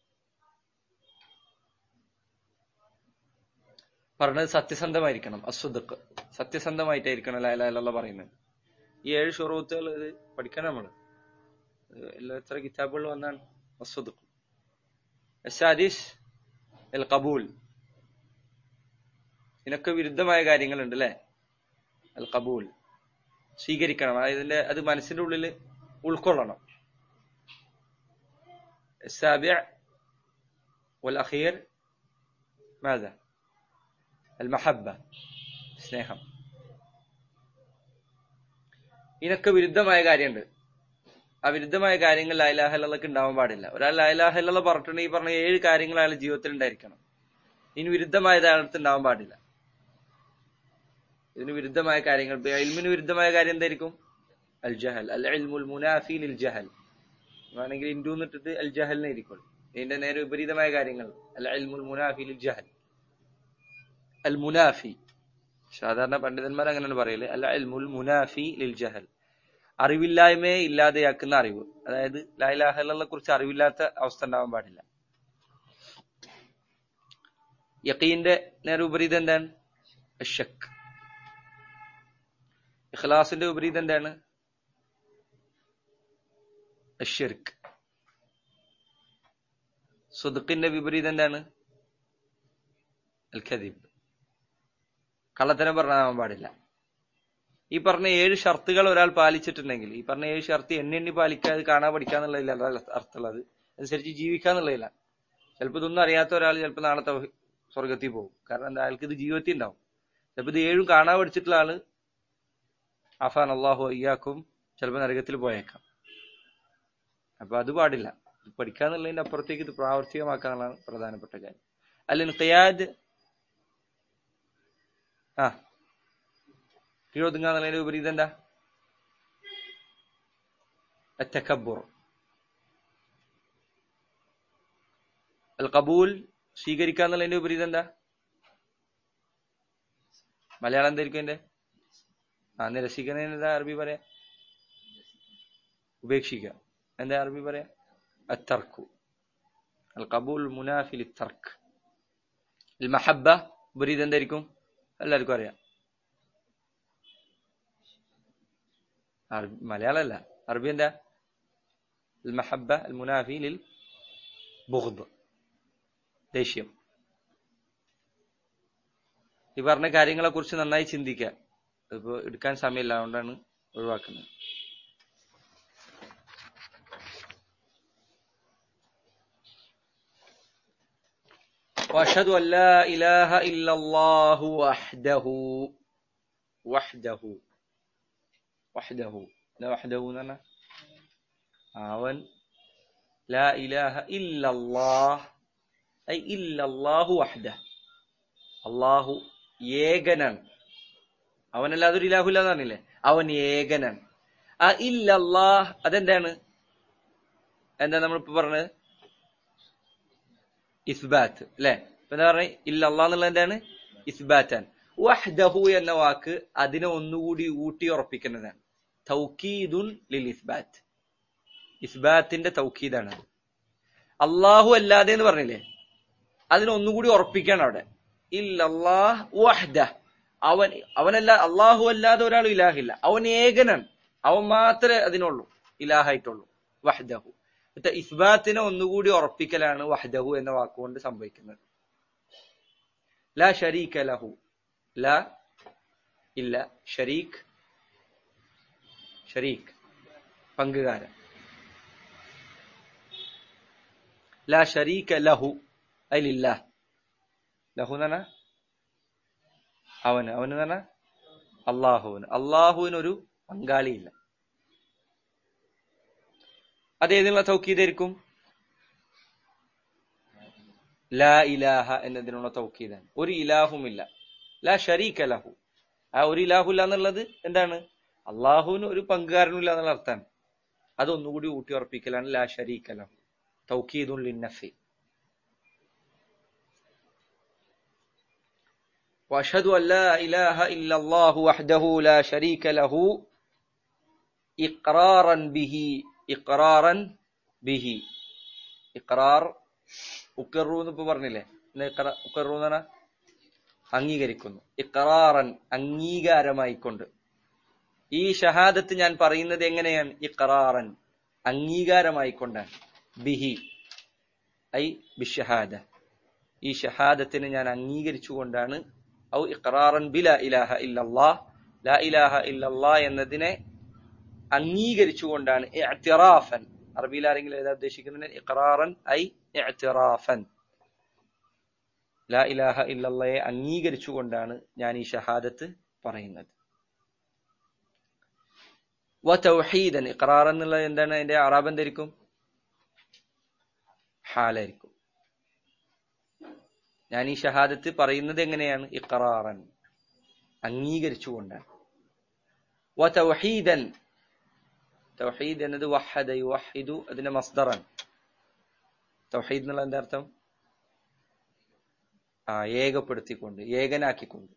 പറഞ്ഞത് സത്യസന്ധമായിരിക്കണം അസ്വദക്ക് സത്യസന്ധമായിട്ടായിരിക്കണം ലാലാലുള്ള പറയുന്നത് ഈ ഏഴ് ഷുറൂത്തുകൾ ഇത് പഠിക്കണം നമ്മള് എല്ലാ എത്ര കിതാബുകൾ വന്നാണ് അസ്വദക്ക് അസാദിസ് എൽ കബൂൽ ഇതിനൊക്കെ വിരുദ്ധമായ കാര്യങ്ങളുണ്ട് അല്ലെ അൽ കബൂൽ സ്വീകരിക്കണം അതായത് ഇതിന്റെ അത് മനസ്സിന്റെ ഉള്ളിൽ ഉൾക്കൊള്ളണം السابع والأخير ماذا؟ المحبة സ്നേഹം ഇതിനൊക്കെ വിരുദ്ധമായ കാര്യമുണ്ട് അവിരുദ്ധമായ കാര്യങ്ങൾ ലൈലാഹല്ലക്ക് ഉണ്ടാവാൻ പാടില്ല ഒരാൾ ലൈലാഹല്ല പറഞ്ഞിട്ടുണ്ടെങ്കിൽ ഈ പറഞ്ഞ ഏഴ് കാര്യങ്ങൾ അയാളുടെ ജീവിതത്തിൽ ഉണ്ടായിരിക്കണം ഇതിന് വിരുദ്ധമായത് അയാളടുത്ത് ഉണ്ടാവാൻ പാടില്ല ഇതിന് വിരുദ്ധമായ കാര്യങ്ങൾ ഇൽമിന് വിരുദ്ധമായ കാര്യം എന്തായിരിക്കും അൽ ജഹൽ അൽ ഇൽമുൽ മുനാഫി ലിൽ ജഹൽ വേണമെങ്കിൽ ഇൻഡു എന്നിട്ടിട്ട് അൽ ജഹലിനെ ഇരിക്കുള്ളൂ ഇതിന്റെ നേരെ വിപരീതമായ കാര്യങ്ങൾ അൽ ഇൽമുൽ മുനാഫി ലിൽ ജഹൽ അൽ മുനാഫി സാധാരണ പണ്ഡിതന്മാർ അങ്ങനെയാണ് പറയല് അൽ ഇൽമുൽ മുനാഫി ലിൽ ജഹൽ അറിവില്ലായ്മയെ ഇല്ലാതെയാക്കുന്ന അറിവ് അതായത് ലായിലാഹലിനെ കുറിച്ച് അറിവില്ലാത്ത അവസ്ഥ ഉണ്ടാവാൻ പാടില്ല യക്കീന്റെ നേരെ വിപരീതം എന്താണ് ഷക്ക് ഇഖ്ലാസിന്റെ വിപരീതം എന്താണ് അഷിർക്ക് സുദുക്കിന്റെ വിപരീതം എന്താണ് അൽ ഖദീബ് കള്ളത്തരം പറഞ്ഞാൻ പാടില്ല ഈ പറഞ്ഞ ഏഴ് ഷർത്തുകൾ ഒരാൾ പാലിച്ചിട്ടുണ്ടെങ്കിൽ ഈ പറഞ്ഞ ഏഴ് ഷർത്ത് എണ്ണി എണ്ണി പാലിക്കാതെ കാണാൻ പഠിക്കാന്നുള്ളതില്ല അല്ല അർത്ഥമുള്ളത് അനുസരിച്ച് ജീവിക്കാന്നുള്ളതില്ല ചിലപ്പോൾ ഇതൊന്നും അറിയാത്ത ഒരാൾ ചിലപ്പോൾ നാളെ തൗഹീ- സ്വർഗത്തിൽ പോകും കാരണം എന്താ അയാൾക്ക് ഇത് ജീവിതത്തിൽ ഉണ്ടാവും ചിലപ്പോൾ ഇത് ഏഴും കാണാൻ പഠിച്ചിട്ടുള്ള ആള് അഫാൻ അള്ളാഹു അയ്യാക്കും ചിലപ്പോൾ നരകത്തിൽ പോയേക്കാം അപ്പൊ അത് പാടില്ല ഇത് പഠിക്കാന്നുള്ളതിന്റെ അപ്പുറത്തേക്ക് ഇത് പ്രാവർത്തികമാക്കാന്നുള്ളതാണ് പ്രധാനപ്പെട്ട കാര്യം അല്ലെങ്കിൽ ഖിയാദ് ആ കീഴൊതുങ്ങാന്നുള്ളതിന്റെ വിപരീതം എന്താ التكبر القبول സ്വീകരിക്കാന്നുള്ളതിന്റെ വിപരീതം എന്താ മലയാളം എന്തായിരിക്കും എന്റെ ആ നിരസിക്കുന്നതിന് എന്താ അറബി പറയാ ഉപേക്ഷിക്കുക എന്താ അറബി പറയാ അത്തർക്കു അൽ കബൂൽ മുനാഫിൽ തർക്ക് മഹബ വിപരീതം എന്തായിരിക്കും എല്ലാവർക്കും അറിയാം അറബി മലയാളമല്ല അറബി എന്താ മഹബ അൽ മുനാഫി ലിൽ ബുഹ്ദ് ദേഷ്യം ഈ പറഞ്ഞ കാര്യങ്ങളെ കുറിച്ച് നന്നായി ചിന്തിക്കുക ഇപ്പൊ എടുക്കാൻ സമയമില്ല അതുകൊണ്ടാണ് ഒഴിവാക്കുന്നത് وأشهد أن لا إله إلا الله وحده وحده وحده لا وحده لنا അവൻ لا إله إلا الله أي إلا الله وحده അള്ളാഹു ഏകനാണ് അവനല്ലാതെ ഒരു ഇലാഹു ഇല്ലാന്ന് പറഞ്ഞില്ലേ അവൻ ഏകനാണ് ആ ഇല്ലല്ലാഹ് അതെന്താണ് എന്താ നമ്മളിപ്പോ പറഞ്ഞത് ഇസ്ബാത്ത് അല്ലെ ഇപ്പൊ എന്താ പറഞ്ഞ ഇല്ലല്ലാ എന്നുള്ളത് എന്താണ് ഇസ്ബാറ്റാൻ വഹ്ദഹു എന്ന വാക്ക് അതിനെ ഒന്നുകൂടി ഊട്ടി ഉറപ്പിക്കുന്നതാണ് തൗക്കീദുൻ ലിൽ ഇസ്ബാത്ത് ഇസ്ബാത്തിന്റെ തൗക്കീദാണ് അത് അള്ളാഹു അല്ലാതെ എന്ന് പറഞ്ഞില്ലേ അതിനെ ഒന്നുകൂടി ഉറപ്പിക്കാണ് അവിടെ ഇല്ലല്ലാഹ് വഹ്ദ അവൻ അവനല്ല അള്ളാഹു അല്ലാതെ ഒരാൾ ഇലാഹില്ല അവൻ ഏകനാണ് അവൻ മാത്രമേ അതിനുള്ളൂ ഇലാഹായിട്ടുള്ളൂ വഹ്ദഹു മറ്റേ ഇസ്ബാത്തിനെ ഒന്നുകൂടി ഉറപ്പിക്കലാണ് വഹ്ദഹു എന്ന വാക്കുകൊണ്ട് സംഭവിക്കുന്നത് ലാ ഷരീക ലഹു ലാ ഇല്ല ഷരീഖ് ഷരീഖ് പങ്കുകാരൻ ലാ ഷരീക ലഹു അതിലില്ല ലഹു എന്ന് പറഞ്ഞാ അവന് അവന് എന്ന് പറഞ്ഞാ അള്ളാഹുവിന് അള്ളാഹുവിനൊരു പങ്കാളിയില്ല അതേതിനുള്ള തൗക്കീദായിരിക്കും ലാ ഇലാഹ എന്നതിനുള്ള തൗക്കീദാണ് ഒരു ഇലാഹുമില്ല ലാ ഷരീക ലഹു ആ ഒരു ഇലാഹുല്ല എന്നുള്ളത് എന്താണ് അള്ളാഹുവിന് ഒരു പങ്കുകാരനുമില്ല എന്നുള്ള അർത്ഥമാണ് അതൊന്നുകൂടി ഊട്ടി ഉറപ്പിക്കലാണ് ലാ ഷരീക ലഹു തൗക്കീദുൻ ലിന്നഫി وأشهد أن لا إله إلا الله وحده لا شريك له إقرارا به إقرارا به إقرار ഉക്കറു എന്നിപ്പോ പറഞ്ഞില്ലേ ഉക്കറു എന്ന് പറഞ്ഞാൽ അംഗീകരിക്കുന്നു ഇഖറാറൻ അംഗീകാരമായിക്കൊണ്ട് ഈ ഷഹാദത്ത് ഞാൻ പറയുന്നത് എങ്ങനെയാണ് ഇഖറാറൻ അംഗീകാരമായിക്കൊണ്ടാണ് ബിഹി ഐ ബിഷഹാദ ഈ ഷഹാദത്തിന് ഞാൻ അംഗീകരിച്ചുകൊണ്ടാണ് ഔ ഇഖറാറൻ ബില ഇലാഹ ഇല്ലല്ലാഹ് ലാ ഇലാഹ ഇല്ലല്ലാഹ് എന്നതിനെ അംഗീകരിച്ചുകൊണ്ടാണ് ഇഅ്തിറാഫൻ അറബിയിൽ ആരെങ്കിലും ഏതാ ഉദ്ദേശിക്കുന്നത് ഇഖറാറൻ ഐ ഇഅ്തിറാഫൻ ലാ ഇലാഹ ഇല്ലല്ലയെ അംഗീകരിച്ചുകൊണ്ടാണ് ഞാൻ ഈ ഷഹാദത്ത് പറയുന്നത് വ തൗഹീദൻ ഇഖറാർ എന്നുള്ളത് എന്താണ് അതിന്റെ അറാബ് എന്തായിരിക്കും ഹാലായിരിക്കും ഞാൻ ഈ ഷഹാദത്ത് പറയുന്നത് എങ്ങനെയാണ് ഇഖറാറൻ അംഗീകരിച്ചുകൊണ്ടാണ് വ തൗഹീദൻ തൗഹീദ് എന്നത് വഹദ യുവഹിദു അതിന്റെ മസ്ദറാണ് തൗഹീദ് എന്നുള്ള എന്താ അർത്ഥം ആ ഏകപ്പെടുത്തിക്കൊണ്ട് ഏകനാക്കിക്കൊണ്ട്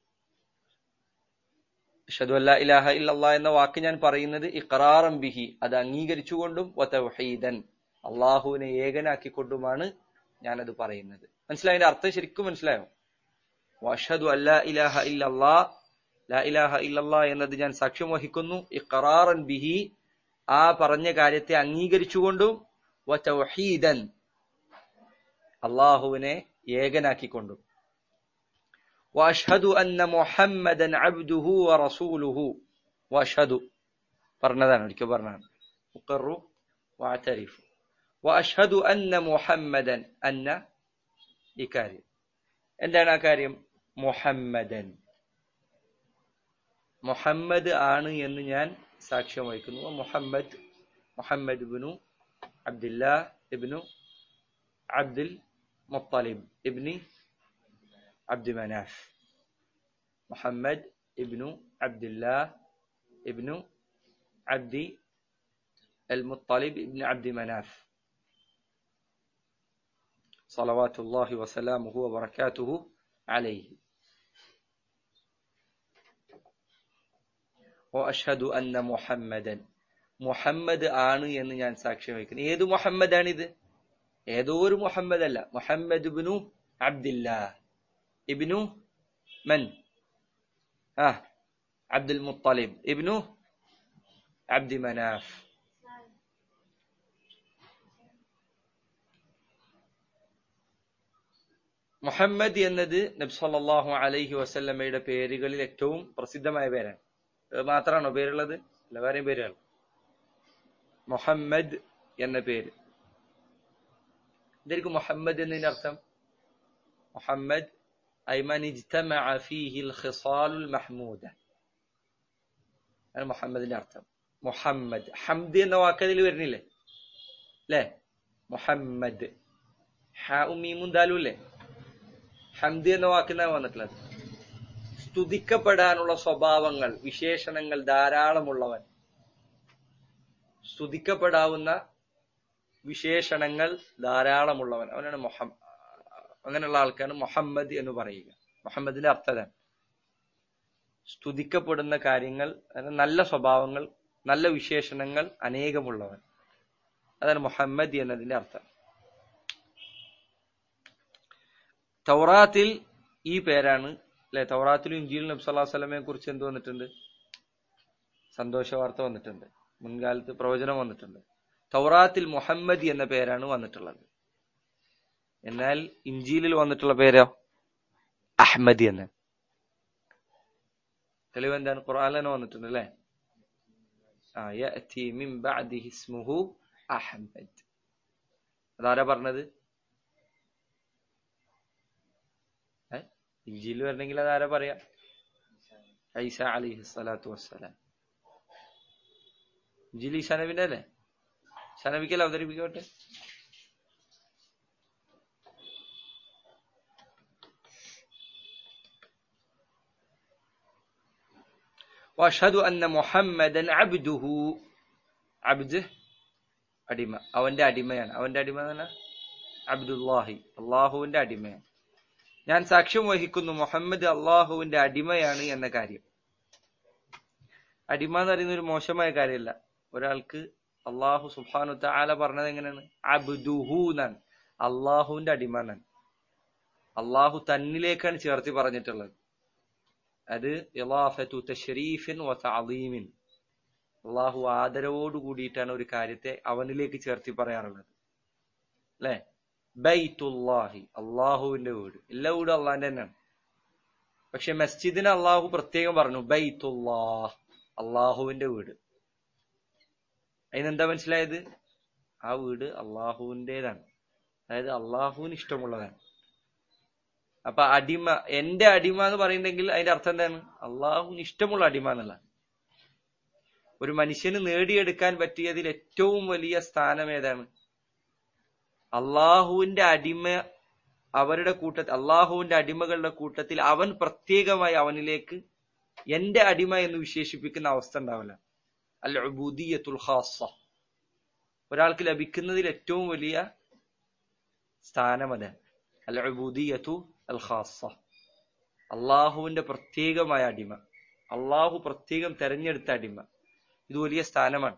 അഷ്ഹദു അല്ലാ ഇലാഹ ഇല്ലല്ലാ എന്ന വാക്ക് ഞാൻ പറയുന്നത് ഇഖറാറം ബിഹി അത് അംഗീകരിച്ചുകൊണ്ടും വതൗഹീദൻ അള്ളാഹുവിനെ ഏകനാക്കിക്കൊണ്ടുമാണ് ഞാനത് പറയുന്നത് മനസ്സിലായോ അതിന്റെ അർത്ഥം ശരിക്കും മനസ്സിലായോ വഷദു അല്ലാ ഇലാഹ ഇല്ലല്ലാ ലാ ഇലാഹ ഇല്ലല്ലാ എന്നത് ഞാൻ സാക്ഷ്യം വഹിക്കുന്നു ഇഖറാറൻ ബിഹി ആ പറഞ്ഞ കാര്യത്തെ അംഗീകരിച്ചുകൊണ്ടും വതൗഹീദൻ അള്ളാഹുവിനെ ഏകനാക്കിക്കൊണ്ടും واشهد ان محمدا عبده ورسوله واشهد പറഞ്ഞതാണ് ഒരിക്കൽ പറഞ്ഞതാണ് ഉഖറു വാതരിഫു واشهد ان محمدا അന്ന ഈ കാര്യം എന്താണ് ആ കാര്യം മുഹമ്മദൻ മുഹമ്മദ് ആണ് എന്ന് ഞാൻ സാക്ഷ്യം വഹിക്കുന്നു Muhammad Muhammad ibn Abdullah ibn Abdul Muttalib ibni عبد مناف محمد ابن عبد الله ابن عبد المطلب ابن عبد مناف صلوات الله وسلامه وبركاته عليه وأشهد أن محمدا Muhammad ആണ് എന്ന് ഞാൻ സാക്ഷ്യം വഹിക്കുന്നു ഏത് മുഹമ്മദാണിത് ഏതോ ഒരു മുഹമ്മദ് അല്ല മുഹമ്മദ് ഇബ്നു അബ്ദില്ലാ ابن من ها عبد المطلب ابن عبد مناف മുഹമ്മദ് എന്നത് നബ്സല്ലാഹു അലൈഹി വസല്ലമ്മയുടെ പേരുകളിൽ ഏറ്റവും പ്രസിദ്ധമായ പേരാണ് അത് മാത്രമാണോ പേരുള്ളത് അല്ല വേറെയും പേരുകൾ മുഹമ്മദ് എന്ന പേര് എന്തായിരിക്കും മുഹമ്മദ് എന്നതിന്റെ അർത്ഥം മുഹമ്മദ് أي من اجتمع فيه الخصال المحمودة أنا محمد أرتم محمد حمد എന്ന വാക്ക് അതിൽ വരുന്നില്ലേ അല്ലേ മുഹമ്മദ് ഹാവും മീമും ദാലും അല്ലേ ഹംദ് എന്ന വാക്കിനാണ് വന്നിട്ടുള്ളത് സ്തുതിക്കപ്പെടാനുള്ള സ്വഭാവങ്ങൾ വിശേഷണങ്ങൾ ധാരാളമുള്ളവൻ സ്തുതിക്കപ്പെടാവുന്ന വിശേഷണങ്ങൾ ധാരാളമുള്ളവൻ അവനാണ് മുഹമ്മദ് അങ്ങനെയുള്ള ആൾക്കാണ് മുഹമ്മദ് എന്ന് പറയുക മുഹമ്മദിന്റെ അർത്ഥം സ്തുതിക്കപ്പെടുന്ന കാര്യങ്ങൾ നല്ല സ്വഭാവങ്ങൾ നല്ല വിശേഷണങ്ങൾ അനേകമുള്ളവൻ അതാണ് മുഹമ്മദ് എന്നതിന്റെ അർത്ഥം തൗറാത്തിൽ ഈ പേരാണ് അല്ലെ തൗറാത്തിലും ഇഞ്ചിയിലും നബി സല്ലല്ലാഹു അലൈഹി വസല്ലമയെ കുറിച്ച് എന്ത് വന്നിട്ടുണ്ട് സന്തോഷ വാർത്ത വന്നിട്ടുണ്ട് മുൻകാലത്ത് പ്രവചനം വന്നിട്ടുണ്ട് തൗറാത്തിൽ മുഹമ്മദ് എന്ന പേരാണ് വന്നിട്ടുള്ളത് എന്നാൽ ഇഞ്ചിയിലിൽ വന്നിട്ടുള്ള പേരോ അഹമ്മദ് എന്ന് തെളിവ് എന്താണ് ഖുർആാനിൽ വന്നിട്ടുണ്ട് അല്ലേ ആ യഅതി മിൻ ബഅദിഹി ഇസ്മുഹു അഹമ്മദ് അതാരാ പറഞ്ഞത് ഇഞ്ചിയിൽ വരണമെങ്കിൽ അതാരാ പറയാ ഐസ അലിഹി സ്വലാത്തു വസ്സലാം ഇഞ്ചിൽ ഈസാ നബിന്റെ അല്ലേ ഈസാ നബിക്കല്ലേ അവതരിപ്പിക്കട്ടെ واشهد ان محمدا عبده عبده അടിമ അവന്റെ അടിമയാണ് അവന്റെ അടിമ എന്ന് അബ്ദുല്ലാഹി അള്ളാഹുവിന്റെ അടിമയാണ് ഞാൻ സാക്ഷ്യം വഹിക്കുന്നു മുഹമ്മദ് അള്ളാഹുവിന്റെ അടിമയാണ് എന്ന കാര്യം അടിമ എന്ന് പറയുന്ന ഒരു മോശമായ കാര്യമല്ല ഒരാൾക്ക് അള്ളാഹു സുബാനു താല പറഞ്ഞത് എങ്ങനെയാണ് അബ്ദുഹു എന്നാണ് അള്ളാഹുവിന്റെ അടിമ എന്നാണ് അള്ളാഹു തന്നിലേക്കാണ് ചേർത്തി പറഞ്ഞിട്ടുള്ളത് അത് ഇലാഫത്തു തഷരീഫിൻ വ തഅദീമിൻ അള്ളാഹു ആദരവോട് കൂടിയിട്ടാണ് ഒരു കാര്യത്തെ അവനിലേക്ക് ചേർത്തി പറയാറുള്ളത് അല്ലെ ബൈത്തുല്ലാഹി അള്ളാഹുവിന്റെ വീട് എല്ലാ വീടും അള്ളാന്റെ തന്നെയാണ് പക്ഷെ മസ്ജിദിനെ അള്ളാഹു പ്രത്യേകം പറഞ്ഞു ബൈത്തുല്ലാഹ് അള്ളാഹുവിന്റെ വീട് അതിനെന്താ മനസ്സിലായത് ആ വീട് അള്ളാഹുവിൻ്റെതാണ് അതായത് അള്ളാഹുവിന് ഇഷ്ടമുള്ളതാണ് അപ്പൊ അടിമ എന്റെ അടിമ എന്ന് പറയുന്നെങ്കിൽ അതിന്റെ അർത്ഥം എന്താണ് അള്ളാഹുവിന് ഇഷ്ടമുള്ള അടിമ എന്നുള്ള ഒരു മനുഷ്യന് നേടിയെടുക്കാൻ പറ്റിയതിൽ ഏറ്റവും വലിയ സ്ഥാനം ഏതാണ് അള്ളാഹുവിന്റെ അടിമ അവരുടെ കൂട്ടത്തിൽ അള്ളാഹുവിന്റെ അടിമകളുടെ കൂട്ടത്തിൽ അവൻ പ്രത്യേകമായി അവനിലേക്ക് എന്റെ അടിമ എന്ന് വിശേഷിപ്പിക്കുന്ന അവസ്ഥ ഉണ്ടാവില്ല അൽ ഉബൂദിയത്തുൽ ഖാസ ഒരാൾക്ക് ലഭിക്കുന്നതിൽ ഏറ്റവും വലിയ സ്ഥാനം അതാണ് അൽ ഉബൂദിയത്തു അൽ ഖാസ അള്ളാഹുവിന്റെ പ്രത്യേകമായ അടിമ അള്ളാഹു പ്രത്യേകം തെരഞ്ഞെടുത്ത അടിമ ഇത് വലിയ സ്ഥാനമാണ്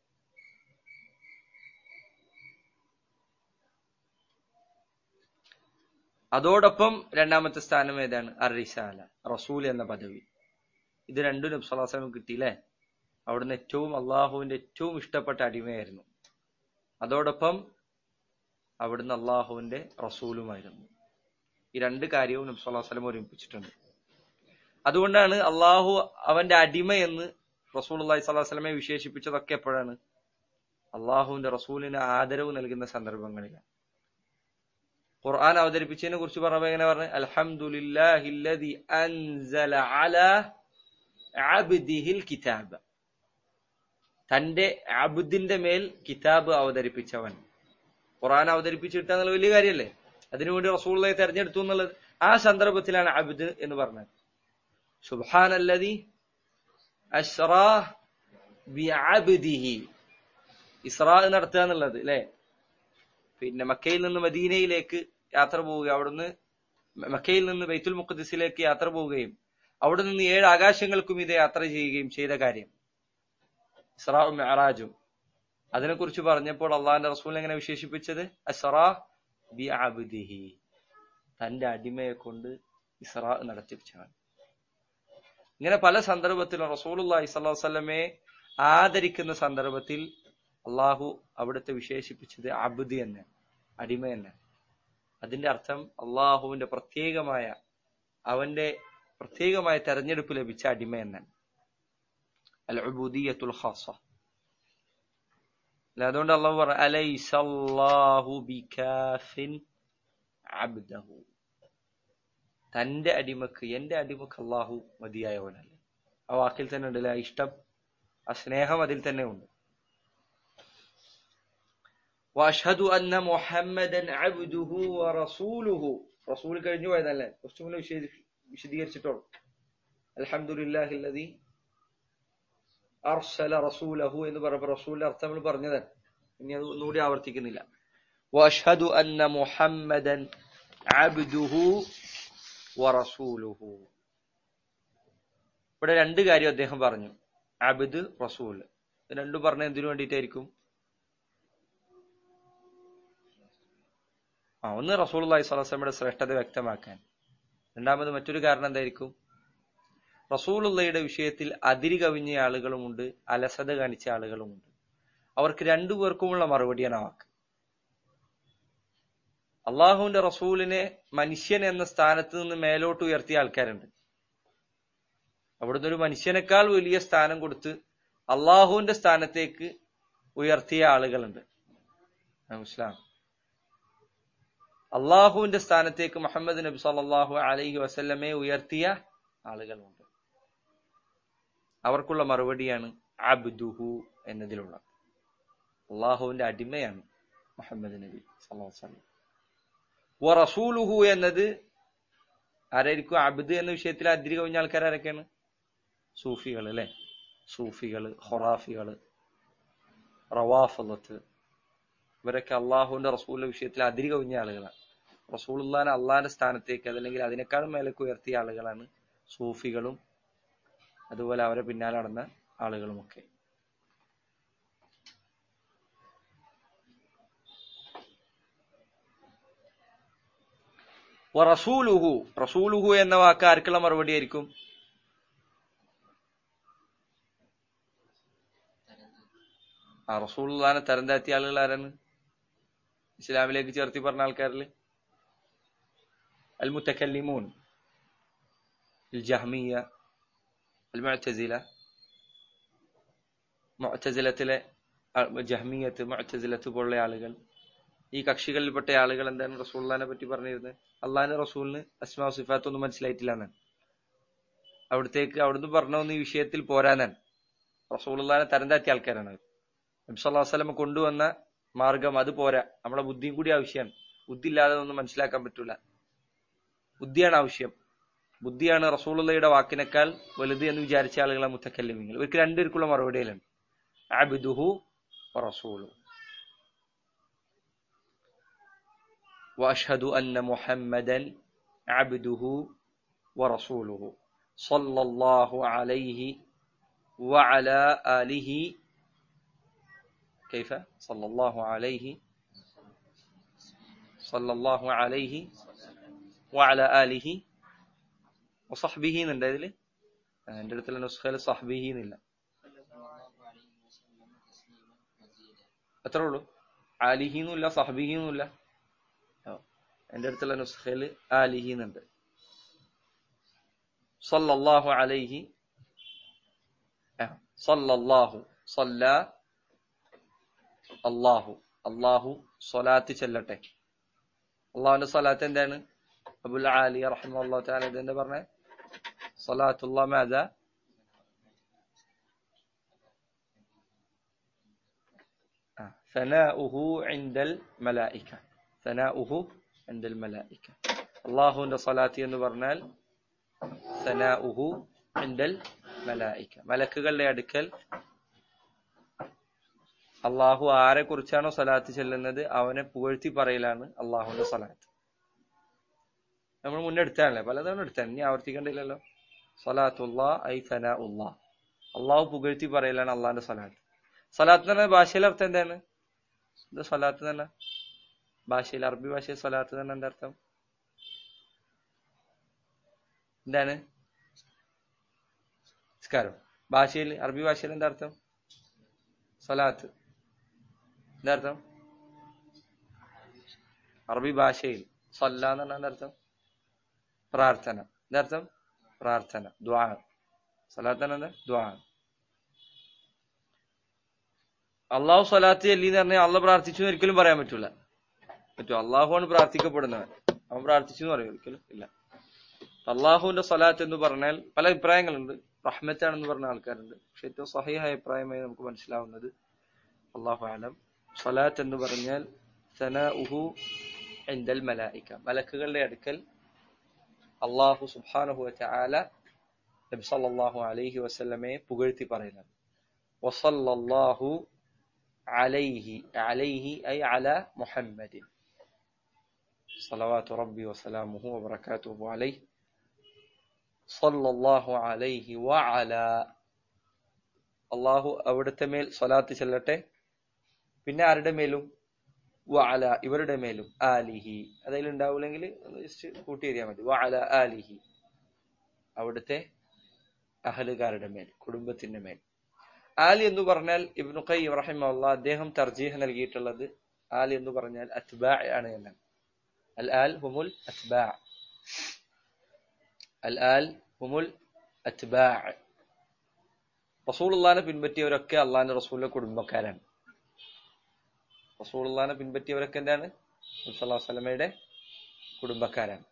അതോടൊപ്പം രണ്ടാമത്തെ സ്ഥാനം ഏതാണ് അറിസാല റസൂൽ എന്ന പദവി ഇത് രണ്ടും നബ്സലാസ്ലം കിട്ടിയില്ലേ അവിടുന്ന് ഏറ്റവും അള്ളാഹുവിന്റെ ഏറ്റവും ഇഷ്ടപ്പെട്ട അടിമയായിരുന്നു അതോടൊപ്പം അവിടുന്ന് അള്ളാഹുവിന്റെ റസൂലുമായിരുന്നു ഈ രണ്ട് കാര്യവും നബ്സല്ലാസ്ലം ഒരുമിപ്പിച്ചിട്ടുണ്ട് അതുകൊണ്ടാണ് അള്ളാഹു അവന്റെ അടിമ എന്ന് റസൂൽ അള്ളാഹി സ്വലാഹു വസ്ലമെ വിശേഷിപ്പിച്ചതൊക്കെ എപ്പോഴാണ് അള്ളാഹുവിന്റെ റസൂലിന് ആദരവ് നൽകുന്ന സന്ദർഭങ്ങളിലാണ് ഖുർആൻ അവതരിപ്പിച്ചതിനെ കുറിച്ച് പറഞ്ഞപ്പോ എങ്ങനെ പറഞ്ഞു അൽഹംദുലില്ലാഹില്ലദി അൻസല അലാ അബ്ദിഹിൽ കിതാബ് തന്റെ അബുദിന്റെ മേൽ കിതാബ് അവതരിപ്പിച്ചവൻ ഖുർആൻ അവതരിപ്പിച്ചിട്ട് എന്നുള്ള വലിയ കാര്യമല്ലേ അതിനുവേണ്ടി റസൂള്ളയെ തെരഞ്ഞെടുത്തു എന്നുള്ളത് ആ സന്ദർഭത്തിലാണ് അബ്ദ് എന്ന് പറഞ്ഞത് സുബ്ഹാനല്ലദി അസ്റാ ബിഅബ്ദിഹി ഇസ്രാ നടത്തുക എന്നുള്ളത് അല്ലെ പിന്നെ മക്കയിൽ നിന്ന് മദീനയിലേക്ക് യാത്ര പോവുക അവിടുന്ന് മക്കയിൽ നിന്ന് ബൈത്തുൽ മുഖദ്സിലേക്ക് യാത്ര പോവുകയും അവിടെ നിന്ന് ഏഴ് ആകാശങ്ങൾക്കും ഇത് യാത്ര ചെയ്യുകയും ചെയ്ത കാര്യം ഇസ്രാഉം മെഹറാജും അതിനെക്കുറിച്ച് പറഞ്ഞപ്പോൾ അള്ളാഹിന്റെ റസൂൽ എങ്ങനെ വിശേഷിപ്പിച്ചത് അസ്റാ ബി അബ്ദിഹി തന്റെ അടിമയെ കൊണ്ട് ഇസ്രാ നടത്തിപ്പിച്ചവൻ ഇങ്ങനെ പല സന്ദർഭത്തിലും റസൂലുള്ളാഹി സ്വല്ലല്ലാഹു അലൈഹി വസല്ലമയെ ആദരിക്കുന്ന സന്ദർഭത്തിൽ അള്ളാഹു അവിടുത്തെ വിശേഷിപ്പിച്ചത് അബുദി എന്ന് അടിമ എന്ന് അതിന്റെ അർത്ഥം അള്ളാഹുവിന്റെ പ്രത്യേകമായ അവന്റെ പ്രത്യേകമായ തെരഞ്ഞെടുപ്പ് ലഭിച്ച അടിമ എന്നാണ് അൽ ഉബൂദിയത്തുൽ ഖാസ അതുകൊണ്ട് അള്ളാഹു പറ അലൈസല്ലാഹു ബികാഫിൻ അബ്ദഹു തന്റെ അടിമക്ക് എന്റെ അടിമക്ക് അള്ളാഹു മതിയായവനല്ലേ ആ വാക്കിൽ തന്നെ ഉണ്ടല്ലേ ആ ഇഷ്ടം ആ സ്നേഹം അതിൽ തന്നെ ഉണ്ട് വഅഷ്ഹദു അന്ന മുഹമ്മദൻ അബ്ദുഹു വറസൂലുഹു റസൂൽ കഴിഞ്ഞു പോയതല്ലേ കുറച്ചു മുന്നേ വിശദീകരിച്ചിട്ടുള്ളൂ അൽഹംദുലില്ലാഹില്ലദി അർസല റസൂലഹു എന്ന് പറഞ്ഞപ്പോൾ റസൂലിന്റെ അർത്ഥം നമ്മൾ പറഞ്ഞതാണ് ഇനി അത് ഒന്നുകൂടി ആവർത്തിക്കുന്നില്ല വഅഷ്ഹദു അന്ന മുഹമ്മദൻ അബ്ദുഹു വറസൂലുഹു ഇവിടെ രണ്ട് കാര്യം അദ്ദേഹം പറഞ്ഞു അബ്ദ് റസൂൽ രണ്ടും പറഞ്ഞ എന്തിനു വേണ്ടിയിട്ടായിരിക്കും ആ ഒന്ന് റസൂൽ അള്ളഹി സ്വലാസ്ലമയുടെ ശ്രേഷ്ഠത വ്യക്തമാക്കാൻ രണ്ടാമത് മറ്റൊരു കാരണം എന്തായിരിക്കും റസൂലുള്ളയുടെ വിഷയത്തിൽ അതിരി കവിഞ്ഞ ആളുകളുമുണ്ട് അലസത കാണിച്ച ആളുകളുമുണ്ട് അവർക്ക് രണ്ടു പേർക്കുമുള്ള മറുപടിയാണ് ആ വാക്ക് അള്ളാഹുവിന്റെ റസൂലിനെ മനുഷ്യൻ എന്ന സ്ഥാനത്ത് നിന്ന് മേലോട്ട് ഉയർത്തിയ ആൾക്കാരുണ്ട് അവിടുന്ന് ഒരു മനുഷ്യനേക്കാൾ വലിയ സ്ഥാനം കൊടുത്ത് അള്ളാഹുവിന്റെ സ്ഥാനത്തേക്ക് ഉയർത്തിയ ആളുകളുണ്ട് ഇസ്ലാം അള്ളാഹുവിന്റെ സ്ഥാനത്തേക്ക് മുഹമ്മദ് നബി സല്ലാഹു അലൈഹി വസല്ലമെ ഉയർത്തിയ ആളുകളുണ്ട് അവർക്കുള്ള മറുപടിയാണ് അബ്ദുഹു എന്നതിലുള്ള അള്ളാഹുവിന്റെ അടിമയാണ് മുഹമ്മദ് നബി സല്ലാഹു വസ്ലം റസൂലുഹു എന്നത് ആരായിരിക്കും അബ്ദ് എന്ന വിഷയത്തിൽ അതിരി കവിഞ്ഞ ആൾക്കാർ ആരൊക്കെയാണ് സൂഫികൾ അല്ലെ സൂഫികൾ ഹൊറാഫികൾ റവാഫലത്ത് ഇവരൊക്കെ അള്ളാഹുവിന്റെ റസൂലിന്റെ വിഷയത്തിൽ അതിരി കവിഞ്ഞ ആളുകളാണ് റസൂലുള്ളാനെ അള്ളാഹിന്റെ സ്ഥാനത്തേക്ക് അതല്ലെങ്കിൽ അതിനേക്കാളും മേലേക്ക് ഉയർത്തിയ ആളുകളാണ് സൂഫികളും അതുപോലെ അവരെ പിന്നാലെ നടന്ന ആളുകളുമൊക്കെ റസൂലുഹു റസൂലുഹു എന്ന വാക്ക് ആർക്കുള്ള മറുപടി ആയിരിക്കും ആ റസൂലുള്ളാനെ തരം താഴ്ത്തിയ ആളുകൾ ആരാണ് ഇസ്ലാമിലേക്ക് ചേർത്തി പറഞ്ഞ ആൾക്കാരിൽ അൽ മുത്തക്കല്ലിമൂൻ ജഹ്മിയ അൽ മുഅ്തസില മുഅ്തസിലത്തിലെ ജഹ്മിയത്ത് മുഅ്തസിലത്ത് പോലുള്ള ആളുകൾ ഈ കക്ഷികളിൽപ്പെട്ട ആളുകൾ എന്താണ് റസൂള്ളാനെ പറ്റി പറഞ്ഞിരുന്നത് അള്ളാഹിന്റെ റസൂലിന് അസ്മാ സിഫാത്ത് ഒന്നും മനസ്സിലായിട്ടില്ല എന്നാണ് അവിടത്തേക്ക് അവിടുന്ന് പറഞ്ഞൊന്നും ഈ വിഷയത്തിൽ പോരാനാണ് റസൂലുള്ളാനെ തരം താറ്റിയ ആൾക്കാരാണ് അവർ നബി സല്ലല്ലാഹു അലൈഹി വസല്ലം കൊണ്ടുവന്ന മാർഗം അത് പോരാ നമ്മളെ ബുദ്ധിയും കൂടി ആവശ്യമാണ് ബുദ്ധി ഇല്ലാതെ ഒന്നും മനസ്സിലാക്കാൻ പറ്റൂല ബുദ്ധിയാണ് ആവശ്യം ബുദ്ധിയാണ് റസൂലുള്ളയുടെ വാക്കിനേക്കാൾ വലുത് എന്ന് വിചാരിച്ച ആളുകളെ മുത്തക്കല്ലിമിങ്ങൾ ഇവർക്ക് രണ്ടുപേർക്കുള്ള മറുപടിയിലാണ് അബ്ദുഹു റസൂലു واشهد ان محمدا عبده ورسوله صلى الله عليه وعلى اله كيف صلى الله عليه صلى الله عليه وعلى آله وصحبه എന്നുണ്ട് ഇതില് എൻ്റെ അടുത്തുള്ള നുസ്ഖയിൽ സഹ്ബിഹി എന്നില്ല അത്രേ ഉള്ളൂ ആലിഹി എന്നുമില്ല സഹ്ബിഹി എന്നുമില്ല എൻ്റെ അടുത്തുള്ള നുസ്ഖയിൽ ആലിഹി എന്നുണ്ട് സല്ലല്ലാഹു അലൈഹി സല്ലല്ലാഹു സല്ല അള്ളാഹു അള്ളാഹു സ്വലാത്ത് ചെല്ലട്ടെ അള്ളാഹുവിന്റെ സ്വലാത്ത് എന്താണ് അബുൽ ആലി റഹ്മുല്ലാ താല ഇതെന്താ പറഞ്ഞേ സ്വലാത്തുള്ള മാത ثناؤه عند الملائكة ثناؤه عند الملائكة അള്ളാഹുവിന്റെ സ്വലാത്ത് എന്ന് പറഞ്ഞാൽ സനാഉഹു ഇൻഡൽ മലായിക്ക മലക്കുകളുടെ അടുക്കൽ അള്ളാഹു ആരെ കുറിച്ചാണോ സലാത്ത് ചെല്ലുന്നത് അവനെ പുകഴ്ത്തി പറയലാണ് അള്ളാഹുവിന്റെ സലാത്ത് നമ്മൾ മുന്നേ എടുത്താണല്ലേ പലതവണ എടുത്താണ് ഇനി ആവർത്തിക്കണ്ടില്ലല്ലോ സലാത്തുള്ള ഐ സന ഉള്ള അള്ളാഹു പുകഴ്ത്തി പറയലാണ് അള്ളാഹിന്റെ സലാത്ത് സലാത്ത് എന്ന് പറഞ്ഞാൽ ഭാഷയിലെ അർത്ഥം എന്താണ് ഇത് സലാത്ത് തന്നെ ഭാഷയിൽ അറബി ഭാഷയിൽ സലാത്ത് തന്നെ എന്താ അർത്ഥം എന്താണ് നിസ്കാരം ഭാഷയിൽ അറബി ഭാഷയിൽ എന്താ അർത്ഥം സലാത്ത് എന്താ അർത്ഥം അറബി ഭാഷയിൽ സല്ല എന്ന് പറഞ്ഞാൽ എന്താ അർത്ഥം പ്രാർത്ഥന എന്താ അർത്ഥം പ്രാർത്ഥന ദ്വാ സലാത്ത് എന്താ ദ്വാ അള്ളാഹു സ്വലാത്ത് ചെല്ലി എന്ന് പറഞ്ഞാൽ അള്ള പ്രാർത്ഥിച്ചു എന്ന് ഒരിക്കലും പറയാൻ പറ്റൂല പറ്റും അള്ളാഹുവാണ് പ്രാർത്ഥിക്കപ്പെടുന്നവൻ അവൻ പ്രാർത്ഥിച്ചു എന്ന് പറയും ഒരിക്കലും ഇല്ല അള്ളാഹുവിന്റെ സ്വലാത്ത് എന്ന് പറഞ്ഞാൽ പല അഭിപ്രായങ്ങളുണ്ട് റഹ്മത്താണെന്ന് പറഞ്ഞ ആൾക്കാരുണ്ട് പക്ഷെ ഏറ്റവും സഹിയായ അഭിപ്രായമായി നമുക്ക് മനസ്സിലാവുന്നത് അള്ളാഹു ആലം സ്വലാത്ത് എന്ന് പറഞ്ഞാൽ സനഉഹു എന്തൽ മലായിക്ക മലക്കുകളുടെ അടുക്കൽ അള്ളാഹു സുബ്ഹാനഹു വതആല നബി സല്ലല്ലാഹു അലൈഹി വസല്ലമയെ പുകഴ്ത്തി പറയുന്നത് വസല്ലല്ലാഹു അലൈഹി അലൈഹി ഐ അല മുഹമ്മദിൻ صلوات ربي وسلامه وبركاته عليه صلى الله عليه وعلى അള്ളാഹു അവിടുത്തെ മേൽ സ്വലാത്ത് ചെല്ലട്ടെ പിന്നെ ആരുടെ മേലും വഅല ഇവരുടെ മേലും ആലിഹി അതിൽ ഉണ്ടാവില്ലെങ്കിൽ ജസ്റ്റ് കൂട്ടി എഴുതിയാൽ മതി വഅല ആലിഹി അവിടുത്തെ അഹലുകാരുടെ മേൽ കുടുംബത്തിന്റെ മേൽ ആലി എന്ന് പറഞ്ഞാൽ ഇബ്നു ഖയ്യിം റഹിമഹുല്ലാ അദ്ദേഹം തർജീഹ് നൽകിയിട്ടുള്ളത് ആലി എന്ന് പറഞ്ഞാൽ അത്ബാ ആണ് എന്നാണ് അൽ ആൽ ഹുമുൽ അത്ബാ അൽ ആൽ ഹുമുൽ അത്ബാ റസൂലുള്ളാനെ പിൻപറ്റിയവരൊക്കെ അള്ളാഹിന്റെ റസൂലിന്റെ കുടുംബക്കാരാണ് റസൂലുള്ളാനെ പിൻപറ്റിയവരൊക്കെ എന്താണ് നബി സ്വലമയുടെ കുടുംബക്കാരാണ്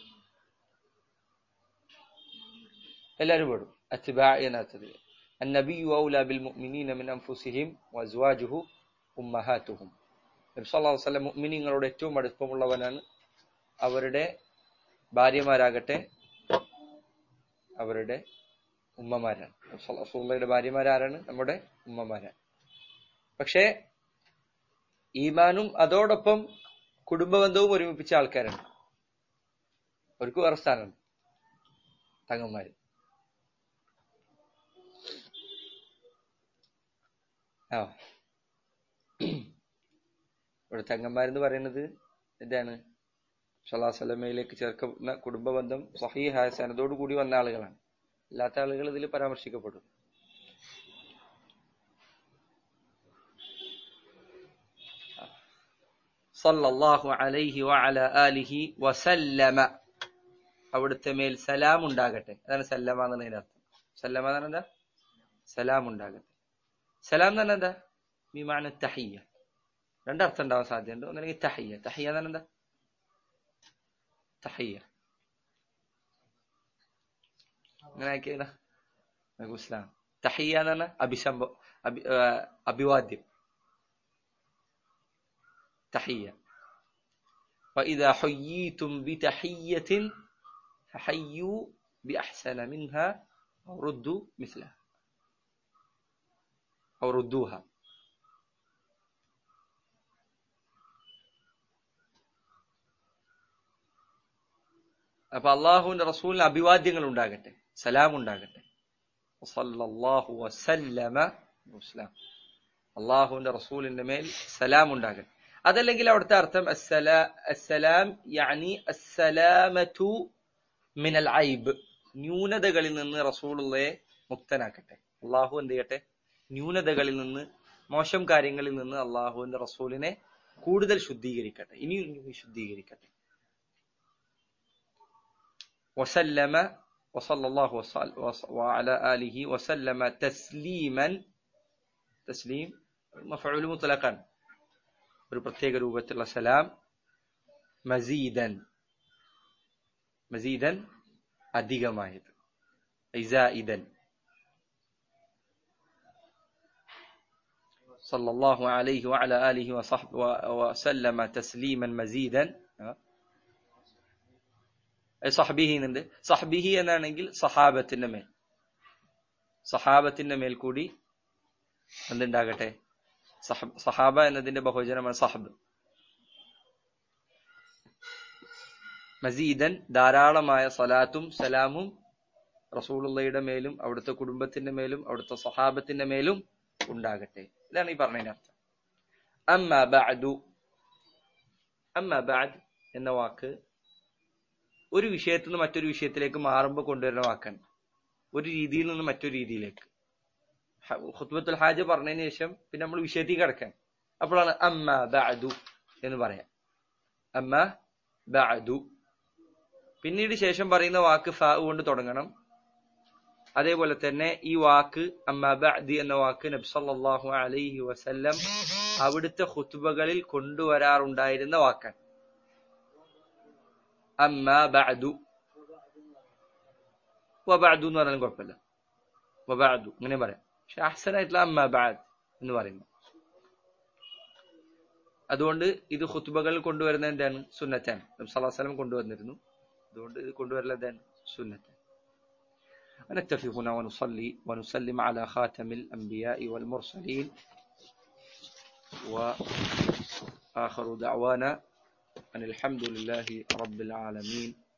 എല്ലാവരും പെടും അത്ബാ എന്നർത്ഥത്തിൽ النبي أولى بالمؤمنين من أنفسهم وأزواجه أمهاتهم നബി സല്ലല്ലാഹു അലൈഹി വസല്ലം മുഅ്മിനീങ്ങളോട് ഏറ്റവും അടുപ്പമുള്ളവനാണ് അവരുടെ ഭാര്യമാരാകട്ടെ അവരുടെ ഉമ്മമാരാണ് റസൂലുള്ളാഹിയുടെ ഭാര്യമാരാരാണ് നമ്മുടെ ഉമ്മമാരാണ് പക്ഷേ ഈമാനും അതോടൊപ്പം കുടുംബബന്ധവും ഒരുമിപ്പിച്ച ആൾക്കാരാണ് അവർക്ക് വേറെ സ്ഥാനമുണ്ട് തങ്ങന്മാര് ആ ഇവിടെ തങ്ങന്മാരെന്ന് പറയുന്നത് എന്താണ് സലാസലമയിലേക്ക് ചേർക്കുന്ന കുടുംബ ബന്ധം സഹീഹായ സനതോടു കൂടി വന്ന ആളുകളാണ് അല്ലാത്ത ആളുകൾ ഇതിൽ പരാമർശിക്കപ്പെടും സല്ലല്ലാഹു അലൈഹി വഅല ആലിഹി വസല്ലമ അവിടുത്തെ മേൽ സലാം ഉണ്ടാകട്ടെ അതാണ് സല്ലമ എന്നതിന്റെ അർത്ഥം സല്ലമ എന്ന് പറഞ്ഞാൽ എന്താ സലാം ഉണ്ടാകട്ടെ സലാം എന്ന് പറഞ്ഞാൽ എന്താ വിമാന തഹിയ രണ്ടർത്ഥം ഉണ്ടാവാൻ സാധ്യതയുണ്ട് ഒന്നല്ലെങ്കിൽ തഹിയ തഹിയ എന്ന് പറഞ്ഞാൽ എന്താ തഹിയ അങ്ങനെ ആക്കിയതാ ഇസ്ലാം തഹിയ എന്ന് പറഞ്ഞാൽ അഭിശംഭ അഭി ആ, അഭിവാദ്യം തഹിയ وإذا حييتم بتحية فحيوا بأحسن منها أو ردوا مثلها أو ردوها അപ്പൊ അള്ളാഹുവിന്റെ റസൂലിന് അഭിവാദ്യങ്ങൾ ഉണ്ടാകട്ടെ സലാം ഉണ്ടാകട്ടെ വസല്ലല്ലാഹു വസല്ലമ വസ്സലാം. അള്ളാഹുവിന്റെ റസൂലിന്റെ മേൽ സലാം ഉണ്ടാകട്ടെ അതല്ലെങ്കിൽ അവിടുത്തെ അർത്ഥം അസ്സലാ അസ്സലാം യാനി അസ്സലാമതു മിനൽ ഐബ് ന്യൂനതകളിൽ നിന്ന് റസൂലുള്ളയെ മുക്തനാക്കട്ടെ അള്ളാഹു എന്ത് ചെയ്യട്ടെ ന്യൂനതകളിൽ നിന്ന് മോശം കാര്യങ്ങളിൽ നിന്ന് അള്ളാഹുവിന്റെ റസൂലിനെ കൂടുതൽ ശുദ്ധീകരിക്കട്ടെ ഇനിയും ഇനിയും ശുദ്ധീകരിക്കട്ടെ وسلم وصلى الله وصل وص- وعلى آله وسلم تسليما تسليم مفعول مطلقا ഒരു പ്രത്യേക രൂപത്തിലുള്ള സലാം മസീദൻ മസീദൻ അധികമായത് ഇസായിദൻ صلى الله عليه وعلى آله وصحبه وسلم تسليما مزيدا സഹബിഹി എന്നുണ്ട് സഹബിഹി എന്നാണെങ്കിൽ സഹാബത്തിന്റെ മേൽ സഹാബത്തിന്റെ മേൽ കൂടി എന്തുണ്ടാകട്ടെ സഹ- സഹാബ എന്നതിന്റെ ബഹുജനമാണ് സഹബ് മസീദൻ ധാരാളമായ സലാത്തും സലാമും റസൂലുള്ളയുടെ മേലും അവിടുത്തെ കുടുംബത്തിന്റെ മേലും അവിടുത്തെ സഹാബത്തിന്റെ മേലും ഉണ്ടാകട്ടെ ഇതാണ് ഈ പറഞ്ഞതിന്റെ അർത്ഥം അമ്മ ബഅദു അമ്മ ബഅദ് എന്ന വാക്ക് ഒരു വിഷയത്തിൽ നിന്ന് മറ്റൊരു വിഷയത്തിലേക്ക് മാറുമ്പോൾ കൊണ്ടുവരുന്ന വാക്കാണ് ഒരു രീതിയിൽ നിന്ന് മറ്റൊരു രീതിയിലേക്ക് ഹ- ഖുത്ബത്തുൽ ഹാജ പറഞ്ഞതിന് ശേഷം പിന്നെ നമ്മൾ വിഷയത്തിൽ കിടക്കാൻ അപ്പോഴാണ് അമ്മ ബഅദു എന്ന് പറയാം അമ്മ ബഅദു പിന്നീട് ശേഷം പറയുന്ന വാക്ക് ഫ കൊണ്ട് തുടങ്ങണം അതേപോലെ തന്നെ ഈ വാക്ക് അമ്മ ബഅദി എന്ന വാക്ക് നബി സല്ലല്ലാഹു അലൈഹി വസല്ലം അവിടുത്തെ ഖുത്ബകളിൽ കൊണ്ടുവരാറുണ്ടായിരുന്ന വാക്കാണ് അമ്മ ബഅദു വബഅദു എന്ന് പറഞ്ഞാലും കുഴപ്പമില്ല വബഅദു അങ്ങനെ പറയാം പക്ഷെ അഹ്സനായിട്ടുള്ള അമ്മ ബഅദ് എന്ന് പറയുന്നു അതുകൊണ്ട് ഇത് ഖുത്ബകളിൽ കൊണ്ടുവരുന്ന എന്താണ് സുന്നത്താണ് നബി സല്ലല്ലാഹു അലൈഹി വസല്ലം കൊണ്ടുവന്നിരുന്നു അതുകൊണ്ട് ഇത് കൊണ്ടുവരൽ എന്താണ് സുന്നത്താണ് نكتفي هنا ونصلي ونسلم على خاتم الأنبياء والمرسلين وآخر دعوانا أن الحمد لله رب العالمين